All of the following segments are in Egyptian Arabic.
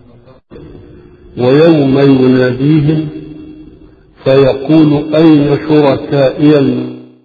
ويوم يناديهم فيقول أين شركائي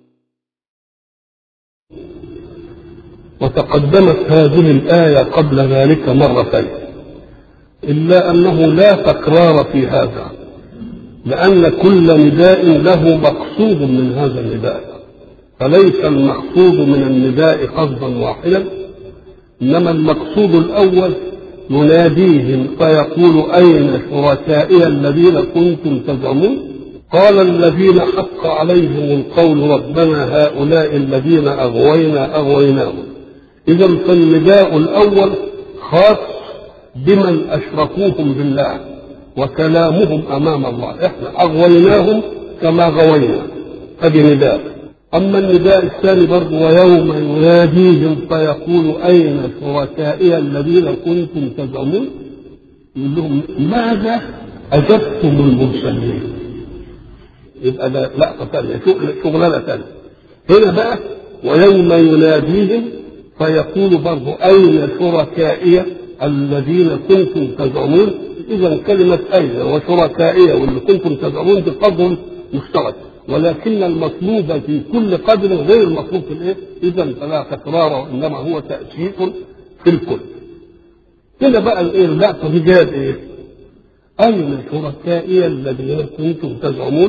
وتقدمت هذه الآية قبل ذلك مرتين إلا أنه لا تكرار في هذا لأن كل نداء له مقصود من هذا النداء فليس المقصود من النداء قصدا واحدا إنما المقصود الأول يناديهم فيقول أين شركائي الذين كنتم تزعمون قال الذين حق عليهم القول ربنا هؤلاء الذين أغوينا أغويناهم إذا فالنداء الأول خاص بمن أشركوهم بالله وكلامهم أمام الله إحنا أغويناهم كما غوينا هذه نداء أما النداء الثاني برضه ويوم يناديهم فيقول أين شركائي الذين كنتم تزعمون يقول لهم ماذا أجبتم المرسلين يبقى ده لقطة ثانية شغلانة ثانية هنا بقى ويوم يناديهم فيقول برضه أين شركائي الذين كنتم تزعمون إذا كلمة أين وشركائي واللي كنتم تزعمون بقدر مشترك ولكن المطلوب في كل قدر غير المطلوب في الايه؟ اذا فلا تكرار وانما هو تاسيس في الكل. هنا بقى الايه اللقطه دي جاءت ايه؟ اين شركائي الذين كنتم تزعمون؟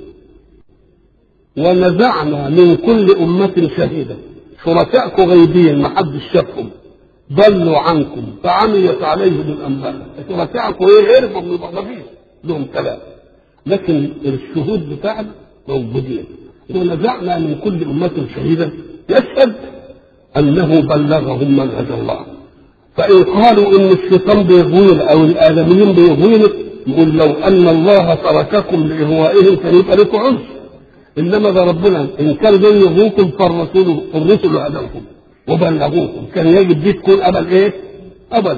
ونزعنا من كل أمة شهيدا شركائكم غيبين ما حدش شافهم ضلوا عنكم فعميت عليهم الأنباء شركائكم ايه غيرهم من المغربين لهم كلام لكن الشهود بتاعنا موجودين ونزعنا من كل أمة شهيدا يشهد أنه بلغهم منهج الله فإن قالوا إن الشيطان بيغوين أو الآدميين بيغوين يقول لو أن الله ترككم لإغوائهم كان يبقى لكم عذر إنما ده ربنا إن كان دول يغوكم فالرسول الرسل هدوكم وبلغوكم كان يجب دي تكون أبل إيه؟ أبل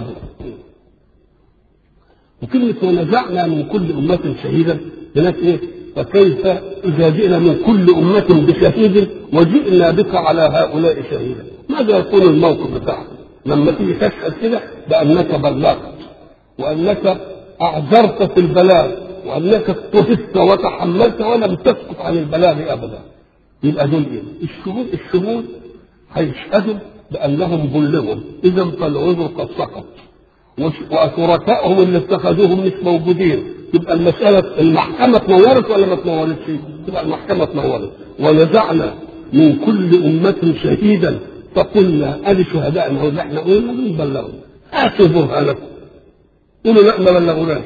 وكلمة ونزعنا من كل أمة شهيدا هناك إيه؟ فكيف إذا جئنا من كل أمة بشهيد وجئنا بك على هؤلاء شهيدا ماذا يكون الموقف بتاعك لما تيجي تشهد كده بأنك بلغت وأنك أعذرت في البلاغ وأنك اضطهدت وتحملت ولم تسقط عن البلاغ أبدا يبقى دول إيه؟ الشهود الشهود هيشهدوا بأنهم بلغوا إذا فالعذر قد سقط وشركائهم اللي اتخذوهم مش موجودين تبقى المسألة المحكمة تنورت ولا ما تنورتش؟ تبقى المحكمة تنورت ونزعنا من كل أمة شهيدا فقلنا أدي شهدائنا هو احنا قلنا من بلغوا هاتوا برهانكم قولوا لا ما بلغوناش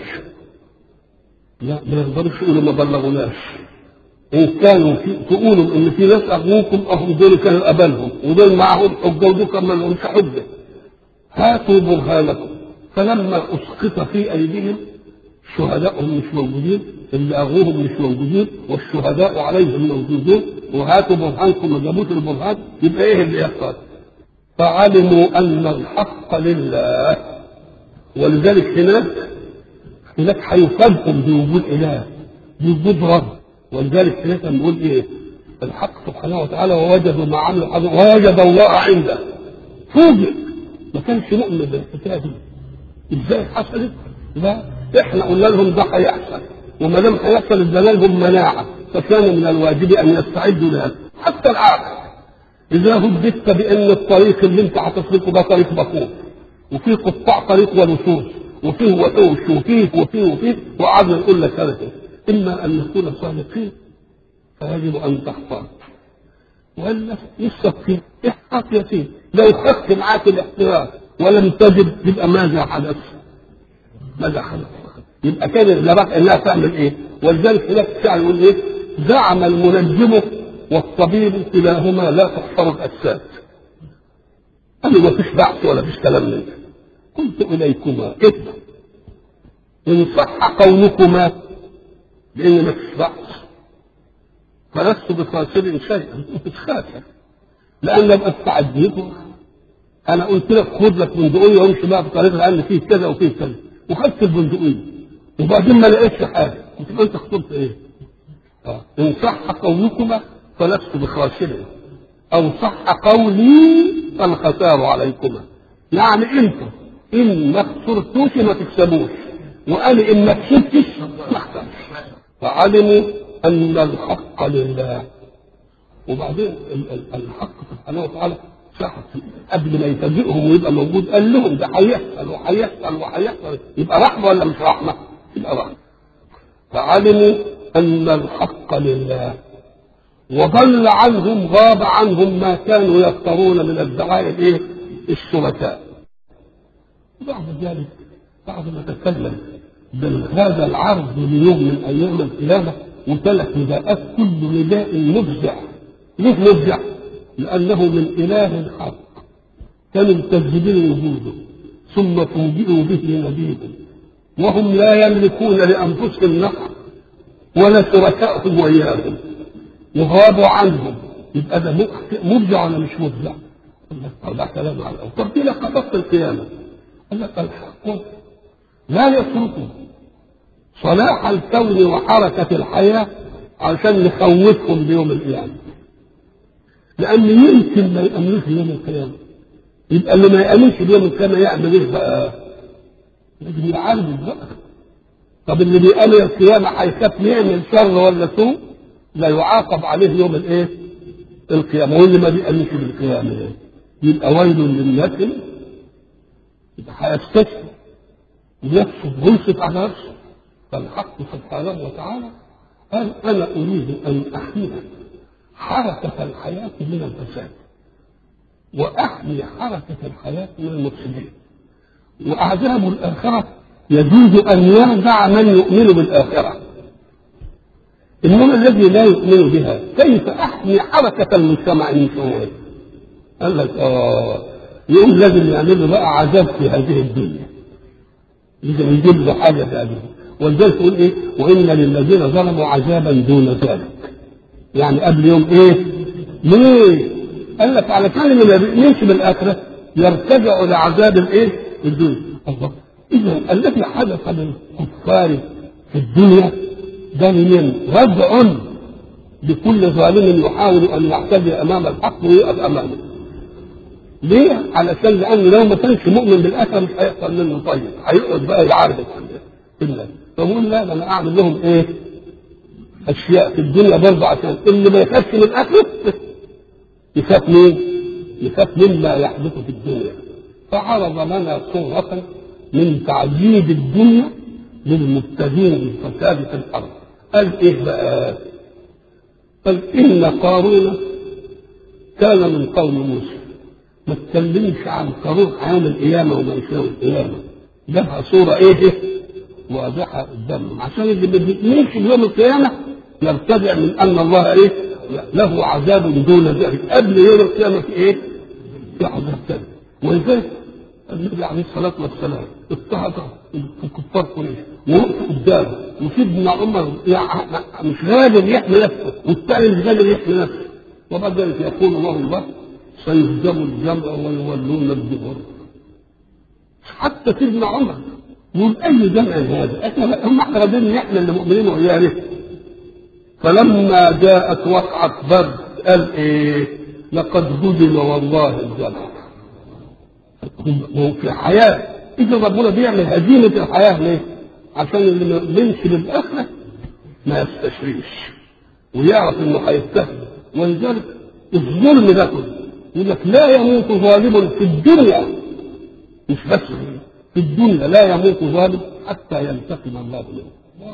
لا ما يقدروش يقولوا ما بلغوناش إن كانوا في تقولوا إن في ناس أغوكم أهم دول كانوا أبالهم ودول معهم حجة ودول كان ما لهمش حجة هاتوا برهانكم فلما أسقط في أيديهم شهدائهم مش موجودين اللي أغوهم مش موجودين والشهداء عليهم موجودين وهاتوا برهانكم ما جابوش البرهان يبقى إيه اللي يحصل؟ فعلموا أن الحق لله ولذلك هناك هناك هيفاجئهم بوجود إله بوجود رب ولذلك هناك بنقول إيه؟ الحق سبحانه وتعالى ووجدوا ما عملوا حاجة ووجد الله عنده فوجئ ما كانش مؤمن بالحكايه دي ازاي حصلت؟ لا احنا قلنا لهم ده هيحصل وما دام هيحصل ادانا لهم مناعه فكان من الواجب ان يستعدوا لها حتى العاقل اذا هددت بان الطريق اللي انت هتسلكه ده طريق بطول وفيه قطاع طريق ولصوص وفيه وحوش وفيه وفيه وفيه وقعدنا نقول لك هذا اما ان نكون صادقين فيجب ان تحفظ ولا لسه في احقاق يتيم لو خدت معاك الاحتراز ولم تجد يبقى ماذا حدث؟ ماذا حدث؟ يبقى كان لبقى انها تعمل ايه؟ ولذلك هناك الشاعر يقول ايه؟ زعم المنجم والطبيب كلاهما لا تحفر الاجساد. قالوا ما فيش بعث ولا فيش كلام من ده. قلت اليكما كذبا ان صح قولكما بان ما فيش بعث فلست بخاسر شيئا مش خاسر لان لم استعديت انا قلت لك خد لك بندقيه وامشي بقى بطريقه لان فيه كذا وفيه كذا وخدت البندقيه وبعدين ما لقيتش حاجه انت انت خطبت ايه؟ اه ان صح قولكما فلست بخاسر او صح قولي فالخسار عليكما يعني انت ان ما خسرتوش ما تكسبوش وقال ان ما كسبتش ما خسرش فعلموا ان الحق لله وبعدين ال- ال- الحق سبحانه وتعالى شخص قبل ما يفاجئهم ويبقى موجود قال لهم ده هيحصل وهيحصل وهيحصل يبقى رحمه ولا مش رحمه؟ يبقى رحمه فعلموا ان الحق لله وضل عنهم غاب عنهم ما كانوا يفترون من الدعاء الايه؟ الشركاء. بعد ذلك بعد ما تكلم بهذا العرض ليوم من ايام القيامه وثلاث نداءات كل نداء مفزع. ليه مفزع؟ لانه من اله الحق. كانوا مكذبين وجوده ثم فوجئوا به نبيهم وهم لا يملكون لانفسهم نفعا ولا شركائهم وإياهم وغابوا عنهم يبقى ده مبدع ولا مش مبدع؟ قال لك طب ده كلام على الأول طب دي لقطات القيامة قال لك الحق لا يتركوا صلاح الكون وحركة الحياة عشان نخوفهم بيوم القيامة لأن يمكن ما يأمنوش بيوم القيامة يبقى اللي ما يأمنش بيوم القيامة يعمل إيه بقى؟ لازم يعالج بقى طب اللي بيأمن القيامة هيخاف يعمل شر ولا سوء لا يعاقب عليه يوم الايه؟ القيامة واللي ما بيأمنش بالقيامة إيه؟ يبقى ويل للناس يبقى هيستشفى ويكشف ويمسك على نفسه فالحق سبحانه وتعالى قال انا اريد ان احمي حركة الحياة من الفساد واحمي حركة الحياة من المفسدين وأعذاب الآخرة يجوز أن يرجع من يؤمن بالآخرة إنما الذي لا يؤمن بها كيف أحمي حركة المجتمع من شرورها؟ قال لك آه يقوم لازم يعمل له بقى عذاب في هذه الدنيا لازم يجيب له حاجة في هذه ولذلك يقول إيه وإن للذين ظلموا عذابا دون ذلك يعني قبل يوم إيه؟ ليه؟ قال لك على كان اللي ما بيؤمنش بالآخرة يرتجع لعذاب الإيه؟ الدنيا الله إذا الذي حدث للكفار في الدنيا ده من ردع لكل ظالم يحاول أن يعتدي أمام الحق ويقف أمامه ليه؟ علشان لأنه لو ما كانش مؤمن بالآخرة مش هيحصل منه طيب هيقعد بقى يعارض بالله فبقول لا ده أنا أعمل لهم إيه؟ أشياء في الدنيا برضه عشان اللي ما يخافش من الآخرة يخاف مين؟ يخاف مما يحدث في الدنيا فعرض لنا صورة من تعذيب الدنيا للمبتغين بالفساد في الأرض قال إيه بقى؟ قال إن قارون كان من قوم موسى ما تكلمش عن قارون أيام القيامة وما يساوي القيامة جابها صورة إيه؟ واضحة قدامهم عشان اللي ما بيؤمنش بيوم القيامة يرتدع من أن الله إيه؟ له عذاب دون ذلك قبل يوم القيامة في إيه؟ في عذاب ثاني ولذلك النبي عليه الصلاة والسلام اضطهد كفار قريش ووقف قدامه وسيدنا عمر يعني مش قادر يحمي نفسه والثاني مش قادر يحمي نفسه وبعد ذلك يقول الله الله سيهزم الجمع ويولون الدبر حتى سيدنا عمر يقول اي جمع هذا؟ احنا هم احنا قادرين نحمي المؤمنين وياه فلما جاءت وقعة بدر قال ايه؟ لقد هزم والله الجمع في حياة إذا ربنا بيعمل هزيمة الحياة ليه؟ عشان اللي ما يؤمنش بالآخرة ما يستشريش ويعرف إنه هيستهزئ ولذلك الظلم ده كله يقول لك لا يموت ظالم في الدنيا مش بس في الدنيا لا يموت ظالم حتى ينتقم الله منه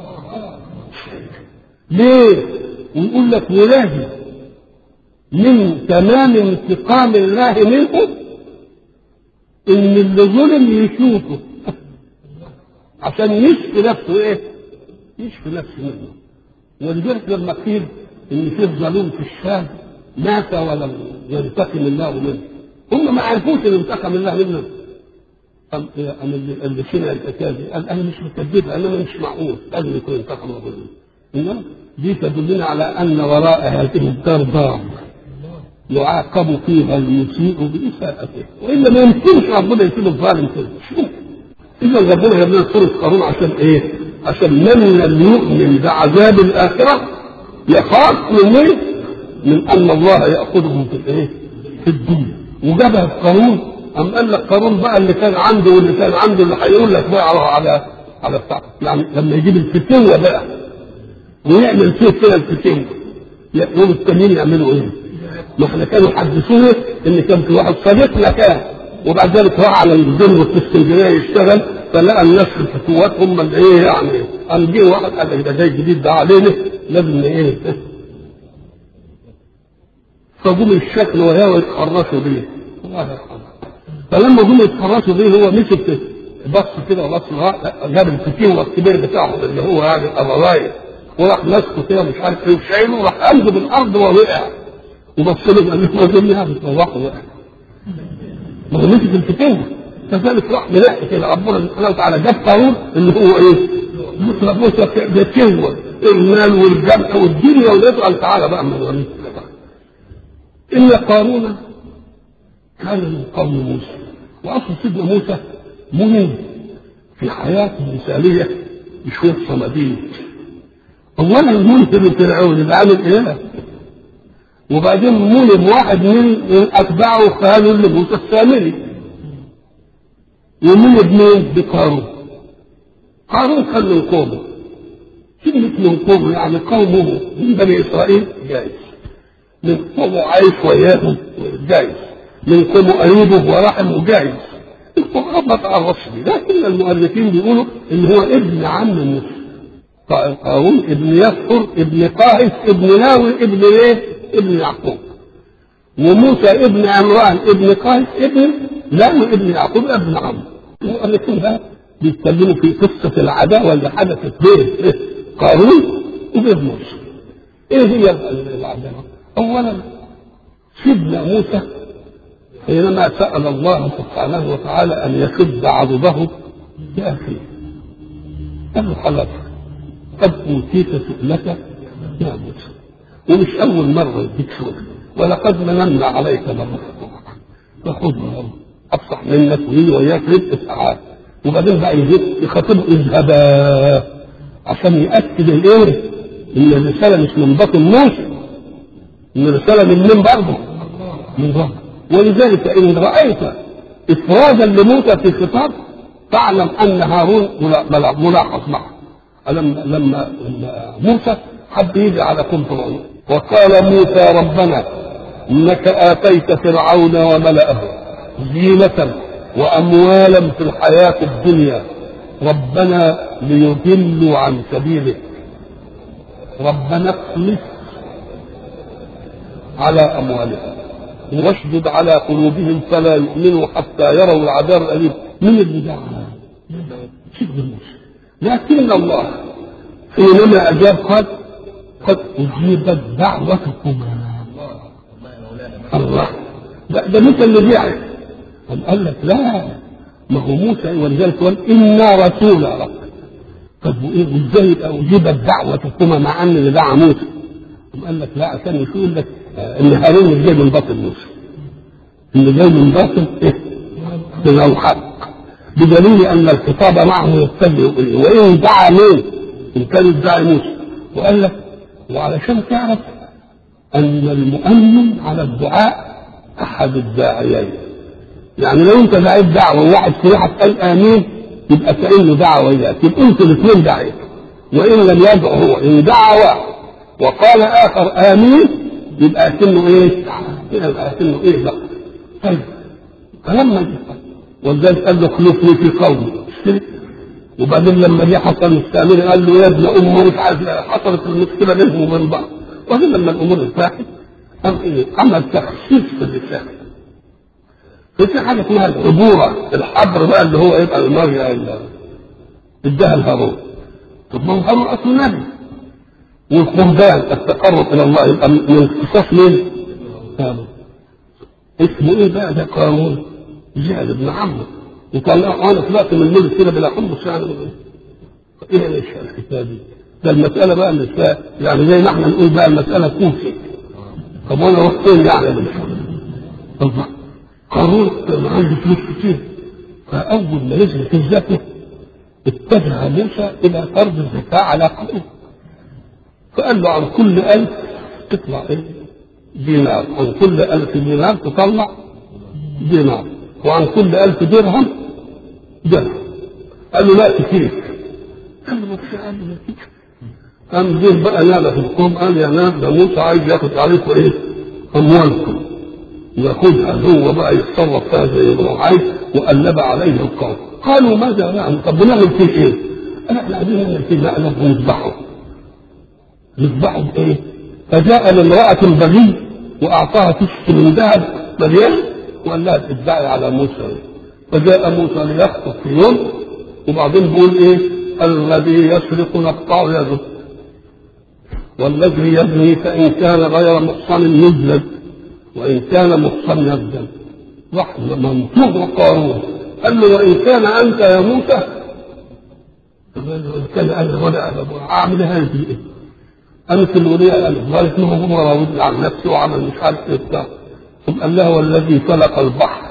ليه؟ ويقول لك ولازم من تمام انتقام الله منه ان اللي ظلم يشوفه عشان يشفي نفسه ايه؟ يشفي نفسه منه ولذلك لما قيل ان في ظلوم في الشام مات ولم ينتقم الله منه هم ما عرفوش ان انتقم الله منه قام اللي اللي سمع الحكايه دي قال انا مش مكذبها انا مش معقول لازم يكون انتقم الله منه انما دي تدلنا على ان وراء هذه الدار دار يعاقب فيها المسيء بإساءته وإلا ما يمكنش ربنا يسيب الظالم كده شوف إذا ربنا جاب لنا سورة قارون عشان إيه؟ عشان من لم يؤمن بعذاب الآخرة يخاف من إيه؟ من أن الله يأخذه في الإيه؟ في الدنيا وجابها في قانون أم قال لك قارون بقى اللي كان عنده واللي كان عنده اللي هيقول لك بقى على على على بتاع يعني لما يجيب الفتوة بقى ويعمل فيه كده الفتوة يقوم التانيين يعملوا ايه؟ ما احنا كانوا يحدثونا ان كان في واحد صديقنا كان وبعد ذلك راح على الجنوب في اسكندريه يشتغل فلقى الناس في الفتوات هم اللي ايه يعني قام جه واحد قال لك ده جاي جديد ده علينا لازم ايه فجم الشكل وهي ويتحرشوا بيه الله يرحمه فلما جم يتحرشوا بيه هو مسك بص كده وبص جاب الفتيوه الكبير بتاعه اللي هو يعني الروايه وراح ماسكه كده مش عارف ايه وشايله وراح قلبه بالارض ووقع وبص له قال له ما دول يعني تروحوا وقع ما هو مسك الفتيوه كذلك راح ملاقي كده ربنا سبحانه وتعالى جاب قارون اللي هو ايه؟ مثل موسى بيتكون المال والجمع والدنيا ويسأل تعالى بقى من غني إن قارون كان من قوم موسى وأصل سيدنا موسى مهم في حياته المثالية بشوية صناديق أولا منهم فرعون اللي عامل إيه وبعدين ملم واحد من أتباعه قالوا لموسى السامري ومن ابنين بقارون قارون كان من قومه كلمة من قومه يعني قومه من بني إسرائيل جائز من قومه عايش وياهم جائز من قومه قريبه ورحمه جائز القرآن ما تعرفش بيه لكن المؤرخين بيقولوا إن هو ابن عم موسى قارون ابن يسفر ابن قاهس ابن لاوي ابن ايه؟ ابن يعقوب وموسى ابن عمران ابن قاهس ابن لاوي ابن يعقوب ابن عمرو المؤرخين بقى بيتكلموا في قصة العداوة اللي حدثت بين قارون وبين موسى. إيه هي العداوة؟ أولا سيدنا موسى حينما سأل الله سبحانه وتعالى أن يشد عضده بأخيه. قال له خلاص قد أوتيت سؤلك يا موسى. ومش أول مرة يديك سؤل ولقد مننا عليك مرة فخذها أفصح منك وهي وإياك رزق ساعات وبعدين بقى يخاطبه اذهبا عشان يأكد الايه؟ ان الرسالة مش من باطن موسى ان الرسالة من من برضه من برضه ولذلك ان رأيت افرادا لموسى في الخطاب فاعلم ان هارون ملاحظ معه لما لما موسى حب يجي على قوم فرعون وقال موسى ربنا انك اتيت فرعون وملأه زينة وأموالا في الحياة الدنيا ربنا ليضلوا عن سبيلك ربنا اخلص على أموالهم واشدد على قلوبهم فلا يؤمنوا حتى يروا العذاب الأليم من اللي دعا سيدنا موسى لكن الله حينما أجاب قال قد أجيبت دعوتكما الله ده, ده موسى اللي بيعرف قام قال لك لا ما هو موسى ولذلك قال انا رسول ربك طب وايه وازاي يبقى اجيبت دعوتكما مع ان اللي دعا موسى قام قال لك لا عشان يقول لك ان هارون مش جاي من باطن موسى اللي جاي من باطن ايه؟ من الحق بدليل ان الخطاب معه يتبع وان دعا مين؟ ان كان يدعي موسى وقال لك وعلشان تعرف ان المؤمن على الدعاء احد الداعيين يعني لو انت دعيت دعوه وواحد في واحد قال امين يبقى كانه دعوه وياك يبقى انتوا الاثنين دعيت وان لم يدعو هو ان دعا وقال اخر امين يبقى كأنه ايه؟ يبقى كأنه ايه بقى؟ طيب فلما ولذلك قال له اخلفني في قومي وبعدين لما جه حصل السامري قال له يا ابن ام مش عارف حصلت المشكله بينهم وبين بعض وبعدين لما الامور ارتاحت قام ايه؟ عمل تخصيص في اللسان ففي حاجه اسمها العبوره الحبر بقى اللي هو يبقى المرجع اداها الهارون طب ما هو هارون اصلا نبي والقربان التقرب الى الله يبقى من اختصاص مين؟ هارون اسمه ايه بقى ده قارون؟ جعل ابن عمه وطلعه انا طلعت من الملك كده بلا حمص يعني ايه ايش الحكايه دي؟ ده المساله بقى اللي فيها يعني زي ما احنا نقول بقى المساله كوفي طب وانا رحت فين يعني من الله قارون كان عنده فلوس كتير فاول ما نزلت الزكاه اتجه موسى الى فرض الزكاه على قومه فقال له عن كل ألف تطلع ايه؟ دينار عن كل ألف دينار تطلع دينار وعن كل ألف درهم درهم قال له لا كتير قال له ما فيش قال له ما فيش قام جه بقى نادى في القوم قال يا ناس ده موسى عايز ياخد عليكم ايه؟ اموالكم ياخذها هو بقى يتصرف فيها زي ما هو عايز وقلب عليه القوم قالوا ماذا نعمل طب بنعمل فيه ايه؟ قال احنا عايزين نعمل فيه مقلب ونذبحه نذبحه بايه؟ فجاء لامرأة بغي وأعطاها تسك من ذهب مليان وقال لها اتبعي على موسى فجاء موسى ليخطب في يوم وبعدين بيقول ايه؟ الذي يسرق نقطع يده والذي يزني فإن كان غير محصن يجلد وإن كان محصن يجلد راح منصوب قارون قال له وإن كان أنت يا موسى قال له إن كان أنا ولا أنا أعمل هذه إيه؟ أنت الولي أنا قالت له هو راودني عن نفسي وعمل مش عارف إيه بتاع ثم قال له والذي خلق البحر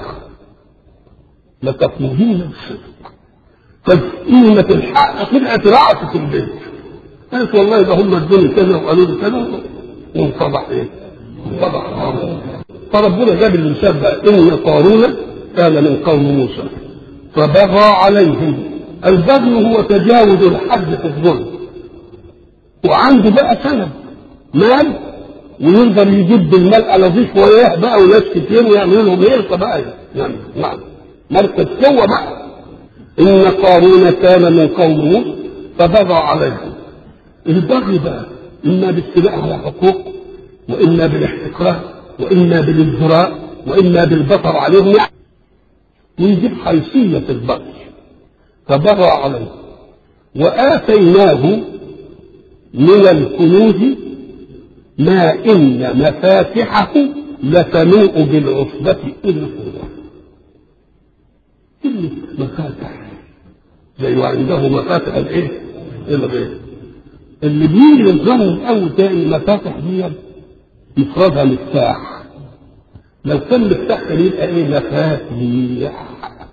لتفوهين الصدق فقيمة الحق طلعت رعت في البيت قالت والله ده هم ادوني كذا وقالوا لي كذا وانفضح ايه؟ انفضح قارون فربنا جاب المثال بقى ان قارون كان من قوم موسى فبغى عليهم البغي هو تجاوز الحد في الظلم وعنده بقى سند مال ويقدر يجيب بالمال ألذيذ وياه بقى وناس كتير ويعمل لهم هيصه بقى يعني نعم مركز قوه بقى إن قارون كان من قوم موسى فبغى عليهم البغي بقى إما بالاستيلاء على حقوق وإما بالاحتقار وإما بالازدراء وإما بالبطر عليهم يعني ويجيب حيثية البغي فبغى عليه وآتيناه من الكنوز ما إن مفاتحه لتنوء بالعصبة إلى القوة كلمة مفاتح زي عنده مفاتح الايه؟ الغير اللي بيجي للظن الاول تاني المفاتح دي مفردها مفتاح لو كان مفتاح كان يبقى ايه مفاتيح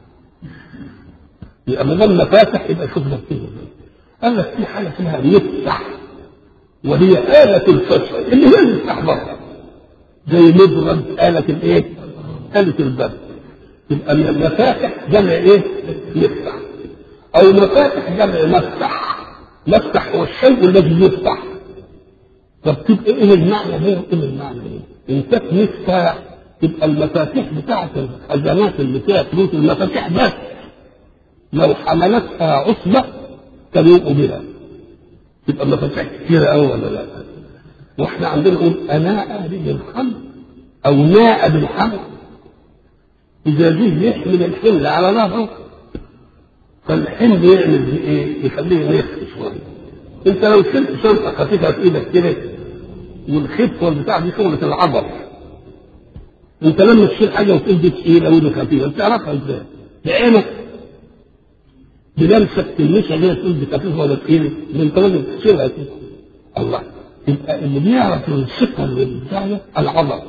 يبقى ما دام مفاتح يبقى شوف لك كده قال لك في حاجه اسمها مفتح وهي آلة الفتح اللي هي المفتاح برضه زي مضرب آلة الايه؟ آلة الباب يبقى المفاتح جمع ايه؟ مفتح او مفاتح جمع مفتح مفتح هو الشيء الذي يفتح طب تبقى ايه المعنى ده وايه المعنى ده؟ ان كانت مفتاح تبقى المفاتيح بتاعت الخزانات اللي فيها فلوس المفاتيح بس لو حملتها عصبة كان يبقوا بها تبقى مفاتيح كتيرة أوي ولا لا؟ واحنا عندنا نقول أناء به الحمل أو ناء بالحمل إذا جه يحمل الحمل على ظهره فالحمل يعمل بيه إيه؟ يخليه يخف شوية. أنت لو شلت شنطة خفيفة في إيدك كده والخفة والبتاع دي شغلة العضل. أنت لما تشيل حاجة وتقول دي تقيلة ودي خفيفة بتعرفها إزاي؟ بعينك بلمسك تلمسها كده تقول دي خفيفة ولا تقيلة ده أنت لازم تشيلها كده. الله يبقى اللي بيعرف الثقة اللي بتاع العضل.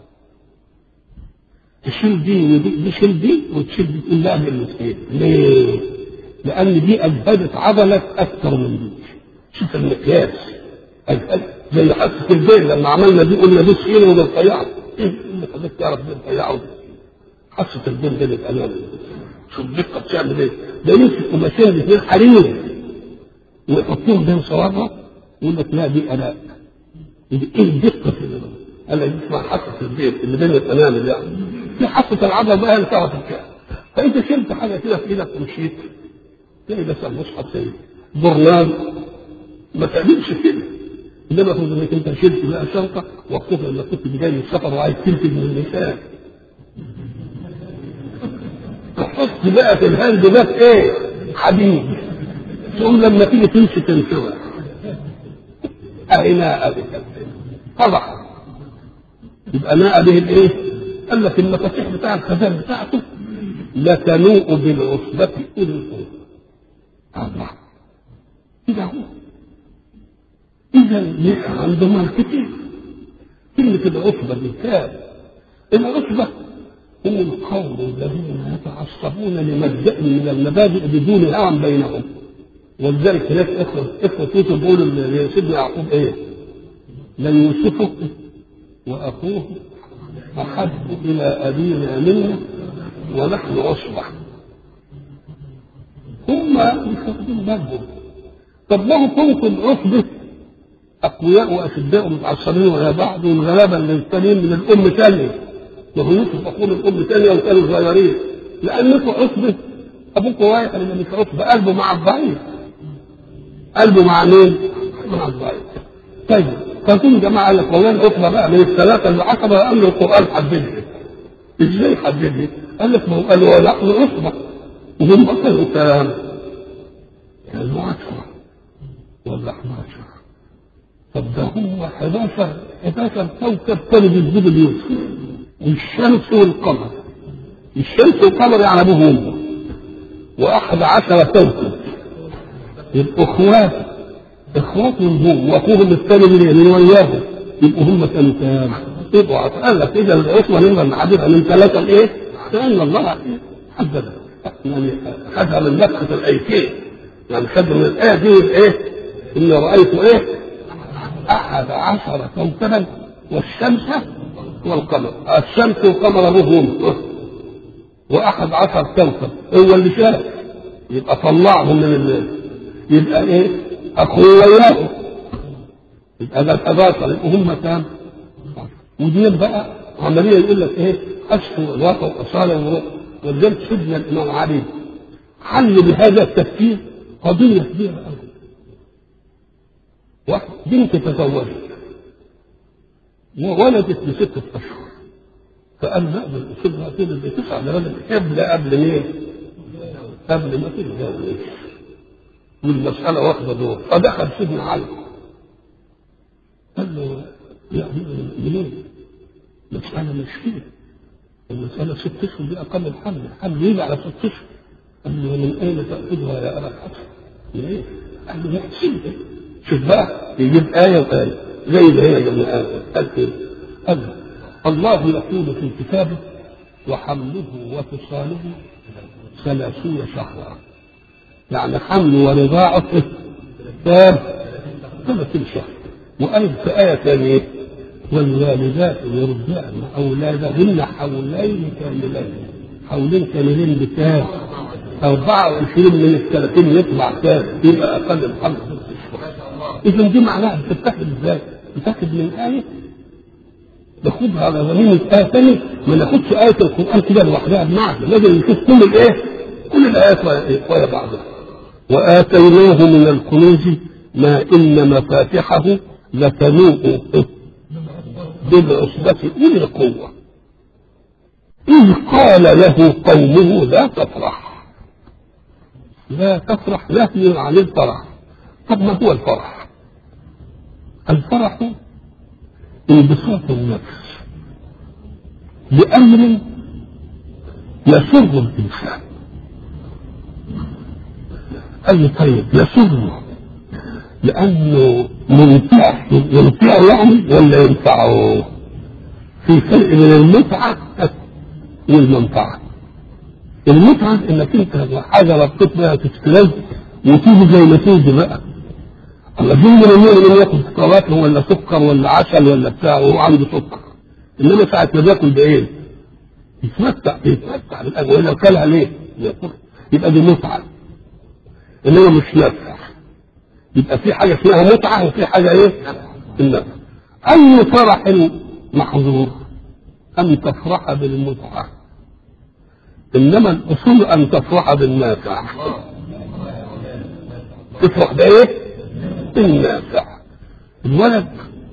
تشيل دي ودي تشيل دي وتشيل دي تقول لا بالاثنين ليه؟ لأن دي أجهدت عضلك أكثر من دي شوف المقياس أجهدت زي حاسة البين لما عملنا دي قلنا دي تخينة وده رفيعة إيه اللي خلاك تعرف دي رفيعة ودي حاسة البين دي الأمان شوف دقة بتعمل إيه ده يمسك قماشين الاثنين حرير ويحطوهم بين صوابعه ويقول لك لا دي أداء ايه الدقة في ده؟ قال لك اسمها حاسة البين اللي بين الأمان يعني في حاسة العضلة بقى اللي تعرف الكلام فانت شلت حاجه كده في ايدك ومشيت تلاقي بس المصحف زي برنامج ما تعملش كده انما تقول انك انت شلت بقى شنطه وخصوصا انك كنت جاي من السفر وعايز تلفت من النساء تحط بقى في الهاند ده ايه؟ حديد تقوم لما تيجي تمشي تنسوها اهي ناء طبعا يبقى ناء به الايه؟ قال لك المفاتيح بتاع الخزان بتاعته لتنوء بالعصبة إلى القوة الله كده هو إذا عنده مال كتير كلمة العصبة دي كام العصبة هم القوم الذين يتعصبون لمبدأ من المبادئ بدون هوى بينهم ولذلك هناك اخوة اخوة يوسف بيقولوا لسيدنا يعقوب ايه؟ لن يوسفه واخوه احب الى ابينا منا ونحن عصبة هم مش واخدين بالهم طب ما هو كنتم العصبة أقوياء وأشداء متعصبين ويا بعض غلبا للتانيين من الأم تانية ما هو يوسف أقول الأم تانية وكانوا صغيرين لأنكم عصبة أبوكم واحد اللي مش عصبة قلبه مع الضعيف قلبه مع مين؟ مع الضعيف طيب فكل جماعة قال لك والله العصبة بقى من الثلاثة اللي عصبة قال له القرآن حددها ازاي حددها؟ قال لك ما هو قال ونحن عصبة وهم كانوا كام؟ كانوا عشرة ولا 11 طب ده هو 11 11 كوكب كانوا بيسجدوا ليوسف والشمس والقمر الشمس والقمر يعني ابوه وامه واحد عشر كوكب يبقوا اخوات اخوات من هو واخوهم الثاني من اليمين وياهم يبقوا هم كانوا كام؟ يبقوا عشرة قال لك اذا العصمه نقدر نحددها من ثلاثه لايه؟ لان الله حددها يعني خدها من نفخه الايتين يعني خد من الايه دي الايه؟ اني رايت ايه؟ احد عشر كوكبا والشمس والقمر الشمس والقمر ابوهم واحد عشر كوكب هو اللي شاف يبقى طلعهم من الليل يبقى ايه اخوياه يبقى ده 11 يبقى هم كام؟ ودي بقى عمليه يقول لك ايه اشهر الواقع واصاله ولذلك سيدنا الامام علي حل بهذا التفكير قضيه كبيره قوي واحد بنت تزوجت وولدت بستة أشهر فقال لا بالأسلوب كده بتسعة لولد قبل قبل مين؟ قبل ما تتجوز والمسألة واخدة دور فدخل سيدنا علي قال له يا أمير المؤمنين المسألة مش كده المسألة ست أشهر دي أقل الحمل الحمل يجي على ست أشهر قال له من أين تأخذها يا أبا الحسن؟ من إيه؟ قال له يحسن شوف بقى يجيب آية وآية زي ما هي جميع آية قال كده قال الله يقول في كتابه وحمله وفصاله ثلاثون شهرا يعني حمل ورضاعة كام؟ ثلاثين شهر وقال في آية ثانية والوالدات يرضعن أولادهن حولين كاملين حولين كاملين بكام؟ 24 من الثلاثين يطلع كام؟ يبقى أقل الحمل إذا دي معناها بتتاخد إزاي؟ بتتاخد من آية ناخدها على زمين الآية ثاني ما ناخدش آية القرآن كده لوحدها بمعنى لازم نشوف كل الإيه؟ كل الآيات ويا بعضها وآتيناه من الكنوز ما إن مفاتحه لتنوء بالعصبة أولي القوة إذ قال له قومه لا تفرح لا تفرح نهي عن الفرح طب ما هو الفرح الفرح انبساط النفس لأمر يسر الإنسان قال لي طيب يسره لأنه ممتع يمتع يعني ولا ينفعه في فرق بين المتعة والمنفعة المتعة انك انت حاجة ربطت بها تستلذ وتيجي زي ما تيجي بقى الله في من المؤمن ياكل فواكه ولا سكر ولا عسل ولا بتاع وهو عنده سكر انما ساعة ما بياكل بايه؟ يتمتع يتمتع بالاكل ولا كلها ليه؟ يبقى دي متعة انما مش نافع يبقى في حاجة اسمها متعة وفي حاجة ايه؟ النفع أي فرح محظور أن تفرح بالمتعة إنما الأصول أن تفرح بالنافع تفرح بإيه؟ بالنافع الولد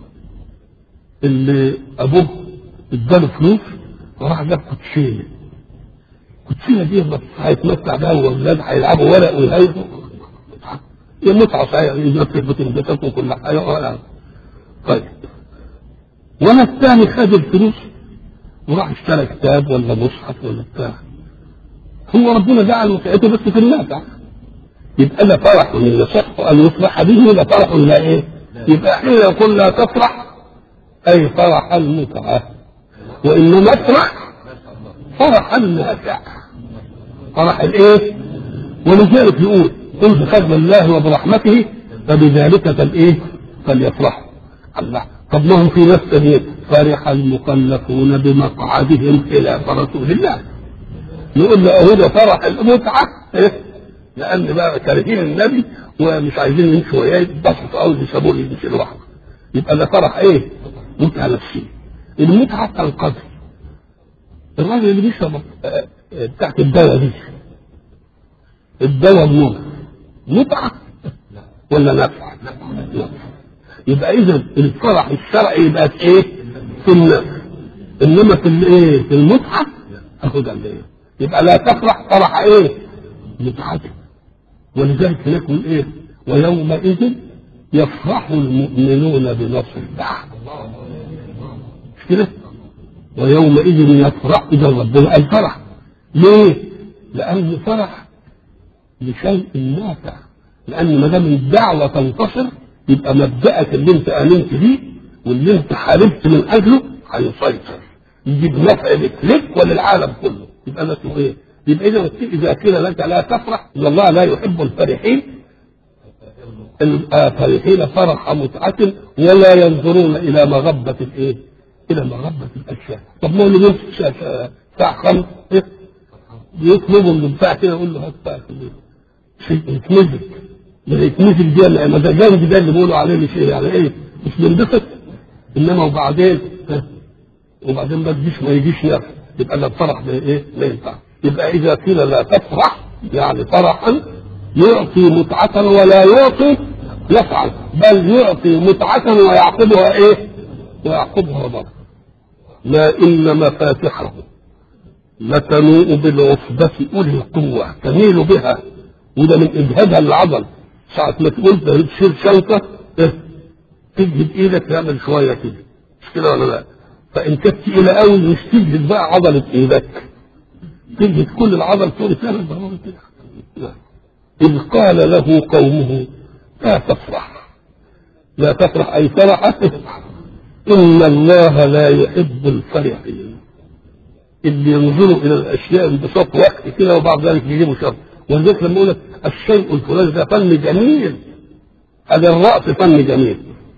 اللي أبوه اداله فلوس وراح جاب كوتشينة الكوتشينة دي هيتمتع بها والأولاد هيلعبوا ورق ويهيئوا هي متعة صحيح ينفذ بتنبسط وكل حاجة ولا طيب وانا الثاني خد الفلوس وراح اشترى كتاب ولا مصحف ولا بتاع هو ربنا جعل متعته بس في النافع يبقى لا فرح من يصح ان يفرح به ولا فرح ولا ايه؟ يبقى حين يقول لا تفرح اي فرح المتعه وانما افرح فرح النافع فرح الايه؟ ولذلك يقول قل بفضل الله وبرحمته فبذلك فالايه؟ فليفرحوا الله طب ما هم في نفس فرح المكلفون بمقعدهم خلاف رسول الله نقول له اهو ده فرح المتعه إيه؟ لان بقى كارهين النبي ومش عايزين يمشوا وياه يتبسطوا قوي يسيبوه يمشي لوحده يبقى ده فرح ايه؟ متعه نفسيه المتعه تنقضي الراجل اللي بيشرب آه، آه، بتاعت الدواء دي الدواء النور متعه ولا نفع؟ نفع يبقى اذا الفرح الشرعي يبقى في ايه؟ في النفع انما في الايه؟ في المتعه اهو ده اللي إيه؟ يبقى لا تفرح فرح ايه؟ متعته ولذلك هناك يقول ايه؟ ويومئذ يفرح المؤمنون بنصر الله مش كده؟ ويومئذ يفرح اذا ربنا الفرح ليه؟ لأن فرح لشيء نافع لأن ما دام الدعوة تنتصر يبقى مبدأك اللي أنت آمنت بيه واللي أنت حاربت من أجله هيسيطر يجيب نفع لك لك وللعالم كله يبقى ده اسمه إيه؟ يبقى إذا إذا قيل لك لا تفرح إن الله لا يحب الفرحين الفرحين فرح متعة ولا ينظرون إلى مغبة الإيه؟ إلى مغبة الأشياء طب ما هو اللي بيمسك ساعة خمس إيه؟ يطلبوا من بتاع كده يقول له هات بقى شيء يتمزج ده يتمزج دي ما ده جنب ده اللي بيقولوا عليه شيء يعني ايه مش بينبسط انما وبعدين ها؟ وبعدين ما تجيش ما يجيش نفس يبقى ده الفرح ده ايه لا ينفع يبقى اذا قيل لا تفرح يعني فرحا يعطي متعة ولا يعطي نفعا بل يعطي متعة ويعقبها ايه؟ ويعقبها ضرر ما ان مفاتحه لتنوء بالعصبة أولي القوة تميل بها وده من إجهادها للعضل ساعة ما تقول ده تشيل شنطة إيه؟ تجهد إيدك تعمل شوية كده مش كده ولا لا؟ فإن كانت تقيلة قوي مش تجهد بقى عضلة إيدك تجهد كل العضل تقول تعمل ضروري كده إذ قال له قومه لا تفرح لا تفرح أي فرح إن الله لا يحب الفرحين اللي ينظروا الى الاشياء انبساط وقت كده وبعد ذلك يجيبوا شر ولذلك لما يقول لك الشيء الفلاني ده فن جميل هذا الرأس فن جميل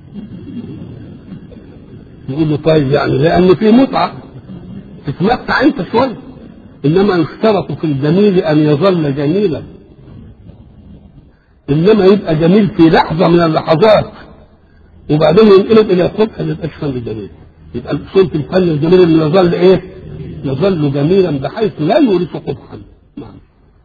يقول له طيب يعني لأن في متعة تتمتع أنت شوية إنما يشترط في الجميل أن يظل جميلا إنما يبقى جميل في لحظة من اللحظات وبعدين ينقلب إلى الصبح ما يبقاش فن جميل يبقى صورة الفن الجميل اللي يظل إيه؟ يظل جميلا بحيث لا يورث قبحا نعم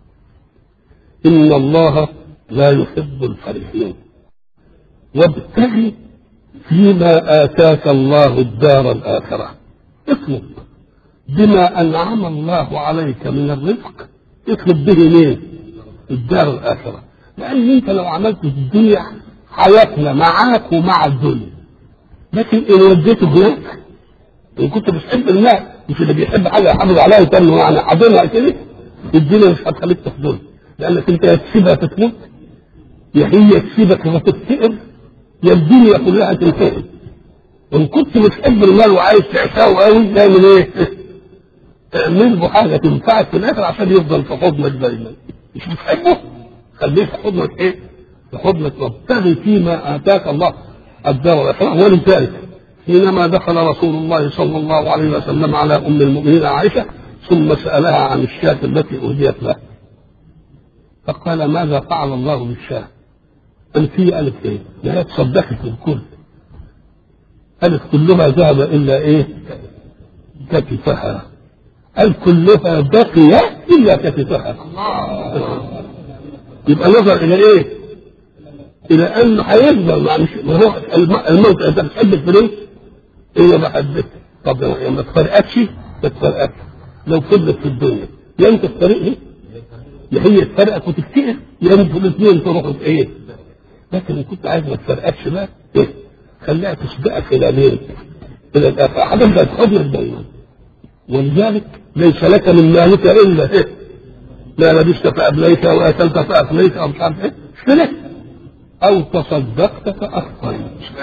إن الله لا يحب الفرحين وابتغ فيما آتاك الله الدار الآخرة اطلب بما أنعم الله عليك من الرزق اطلب به مين؟ الدار الآخرة لأن أنت لو عملت في الدنيا حياتنا معاك ومع الدنيا لكن إن وديته هناك إن كنت بتحب الناس مش اللي بيحب حاجة يحافظ عليها وتنمو يعني حاضنها كده الدنيا مش هتخليك تحضنها لأنك أنت يا تسيبها فتموت يا هي تسيبك فتفتقر يا الدنيا كلها تنتهي إن كنت بتحب المال وعايز تعشاه قوي تعمل إيه؟ تعمل له حاجة تنفعك في الآخر عشان يفضل في حضنك دايما مش بتحبه؟ خليه في حضنك إيه؟ في حضنك وابتغي فيما آتاك الله الدار الآخرة ولذلك حينما دخل رسول الله صلى الله عليه وسلم على ام المؤمنين عائشه ثم سالها عن الشاة التي اهديت له فقال ماذا فعل الله بالشاة؟ قالت هي قالت ايه؟ لا تصدقت الكل قالت كلها ذهب الا ايه؟ كتفها قال كلها بقي الا كتفها يبقى نظر الى ايه؟ الى انه هيفضل مع مش ما هو الموت انت بتحب الفلوس هي بحبك طب ما تفرقكش ما تفرقكش لو فضلت في الدنيا يا انت تفرقني يا هي تفرقك وتفتقر يا انتوا الاثنين تروحوا في ايه لكن ان كنت عايز ما تفرقكش بقى ايه خليها تسبقك الى مين؟ الى الاخره هتبدا تحضنك دايما ولذلك ليس لك من مالك الا ايه ما لبست فابليت واكلت فافليت او مش عارف ايه مش كده او تصدقت فاخطيت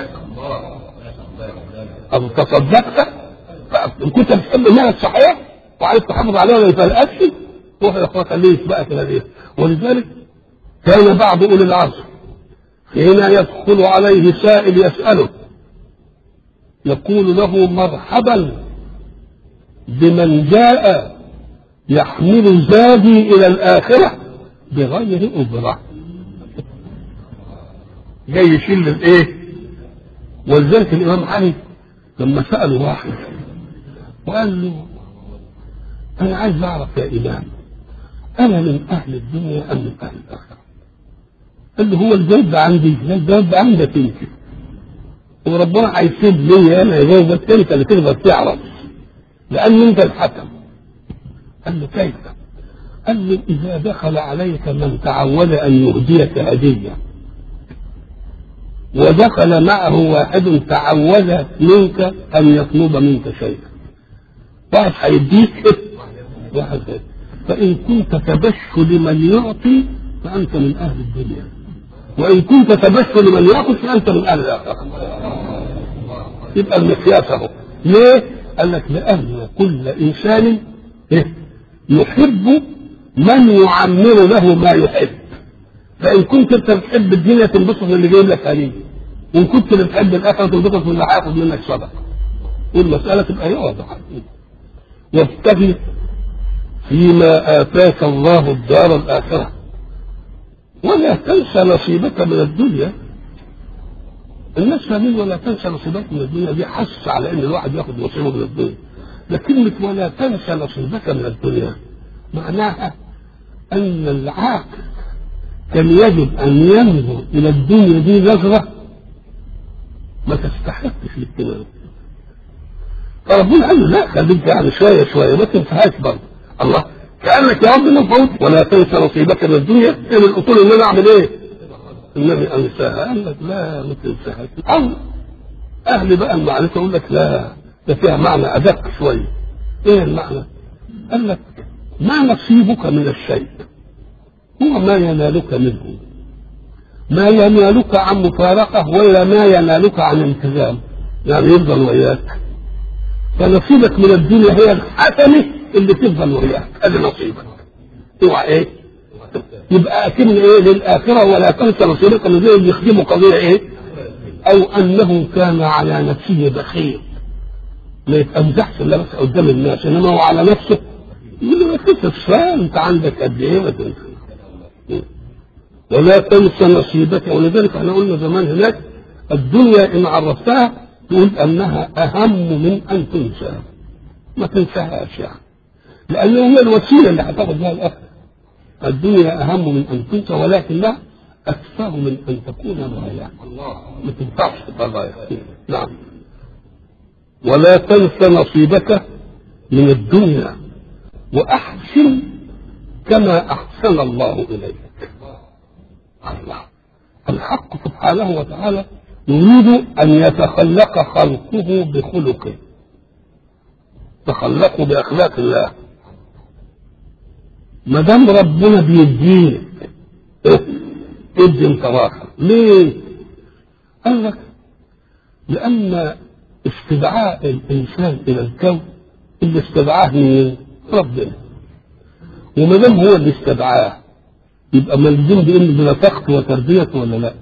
او تصدقت ان كنت بتحب المال صحيح وعايز تحافظ عليها ما يفرقكش روح يا اخويا خليه يسبقك الى ايه ولذلك كان بعض اولي العصر حين يدخل عليه سائل يساله يقول له مرحبا بمن جاء يحمل زادي إلى الآخرة بغير أجرة جاي يشيل الايه ولذلك الامام علي لما ساله واحد وقال له انا عايز اعرف يا امام انا من اهل الدنيا ام من اهل الاخره قال له هو الجواب عندي لا الجواب عندك انت وربنا هيسيب لي انا يجاوبك انت اللي تقدر تعرف لان انت الحكم قال له كيف قال له اذا دخل عليك من تعود ان يهديك هديه ودخل معه واحد تعوذ منك ان يطلب منك شيئا واحد هيديك واحد هيديك. فان كنت تبش لمن يعطي فانت من اهل الدنيا وان كنت تبش لمن ياخذ فانت من اهل الاخره يبقى المقياس اهو ليه؟ قال لك لان كل انسان إيه؟ يحب من يعمر له ما يحب فان كنت انت بتحب الدنيا تنبسط اللي جايب لك هديه وان كنت بتحب الاخره تنبسط من اللي هياخد منك صدقه والمساله تبقى هي واضحه وابتغي فيما اتاك الله الدار الاخره ولا تنسى نصيبك من الدنيا الناس فاهمين ولا تنسى نصيبك من الدنيا دي حس على ان الواحد ياخد نصيبه من الدنيا لكن ولا تنسى نصيبك من الدنيا معناها ان العاقل كان يجب ان ينظر الى الدنيا دي نظره ما تستحقش الاهتمام فربنا قال له لا خليك يعني شويه شويه ما تنساهاش برضه الله كانك يا رب مفروض ولا تنسى نصيبك من الدنيا ان الاصول ان انا اعمل ايه؟ انني انساها قال لك لا ما تنساهاش او اهل بقى المعرفه يقول لك لا ده فيها معنى ادق شويه ايه المعنى؟ قال لك ما نصيبك من الشيء هو ما ينالك منه ما ينالك عن مفارقة ولا ما ينالك عن التزام يعني يفضل وياك فنصيبك من الدنيا هي الحسنة اللي تفضل وياك ادي نصيبك اوعى ايه يبقى اكن ايه للاخره ولا تنسى نصيبك من زي اللي يخدموا قضيه ايه او انه كان على نفسه بخيل ما يتمزحش الا بس قدام الناس انما هو على نفسه يقول له ما تنسى انت عندك قد ايه ما تنسى ولا تنسى نصيبك ولذلك احنا قلنا زمان هناك الدنيا ان عرفتها تقول انها اهم من ان تنسى ما تنساهاش يعني لان هي الوسيله اللي هتاخد بها الاخر الدنيا اهم من ان تنسى ولكنها اكثر من ان تكون ضايعه ما تنفعش تبقى ضايعه نعم ولا تنس نصيبك من الدنيا واحسن كما احسن الله اليك الله الحق سبحانه وتعالى يريد ان يتخلق خلقه بخلقه تخلقوا باخلاق الله ما دام ربنا بيديك ادي انت راحه ليه؟ قال لك لان استدعاء الانسان الى الكون اللي استدعاه مين؟ ربنا وما دام هو اللي استدعاه يبقى ملزوم بانه بنفقته وتربيته ولا لا؟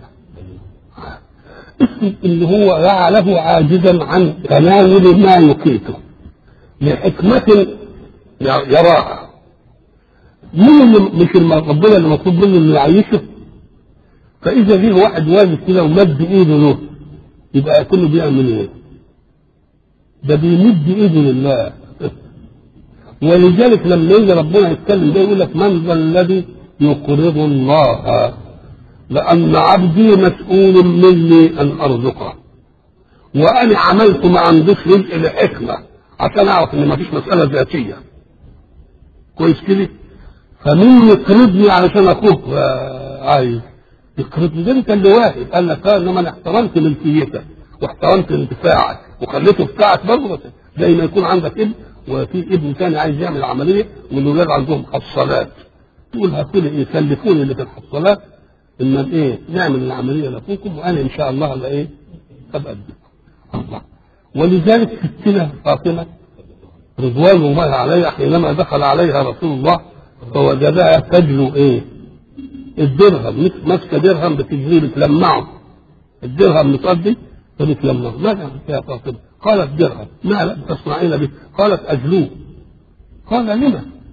اسم اللي هو جعله عاجزا عن تناول ما يقيته لحكمة يراها مين اللي مش ربنا اللي مطلوب منه انه يعيشه فاذا جه واحد واقف كده ومد ايده له يبقى كله بيعمل ايه؟ ده بيمد ايده لله ولذلك لما يجي ربنا يتكلم ده يقول لك من ذا الذي يقرض الله لأن عبدي مسؤول مني أن أرزقه وأنا عملت ما عندوش رزق لحكمة عشان أعرف إن مفيش مسألة ذاتية كويس كده فمين يقرضني علشان أخوك عايز يقرضني ده أنت اللي واهب قال لك إنما أنا احترمت ملكيتك واحترمت انتفاعك وخليته بتاعك برضه زي ما يكون عندك ابن وفي ابن ثاني عايز يعمل عمليه والولاد عندهم حصالات تقول هاتوا لي ايه كلفوني اللي في الحصالات ان ايه نعمل العمليه لاخوكم وانا ان شاء الله لا ايه ابقى الله ولذلك ستنا فاطمه رضوان الله عليها حينما دخل عليها رسول الله فوجدها تجلو ايه الدرهم ماسكه درهم بتجري بتلمعه الدرهم مصدي فبتلمعه ماذا يا فاطمه؟ قالت درهم ما تصنعين به؟ قالت اجلوه قال لما؟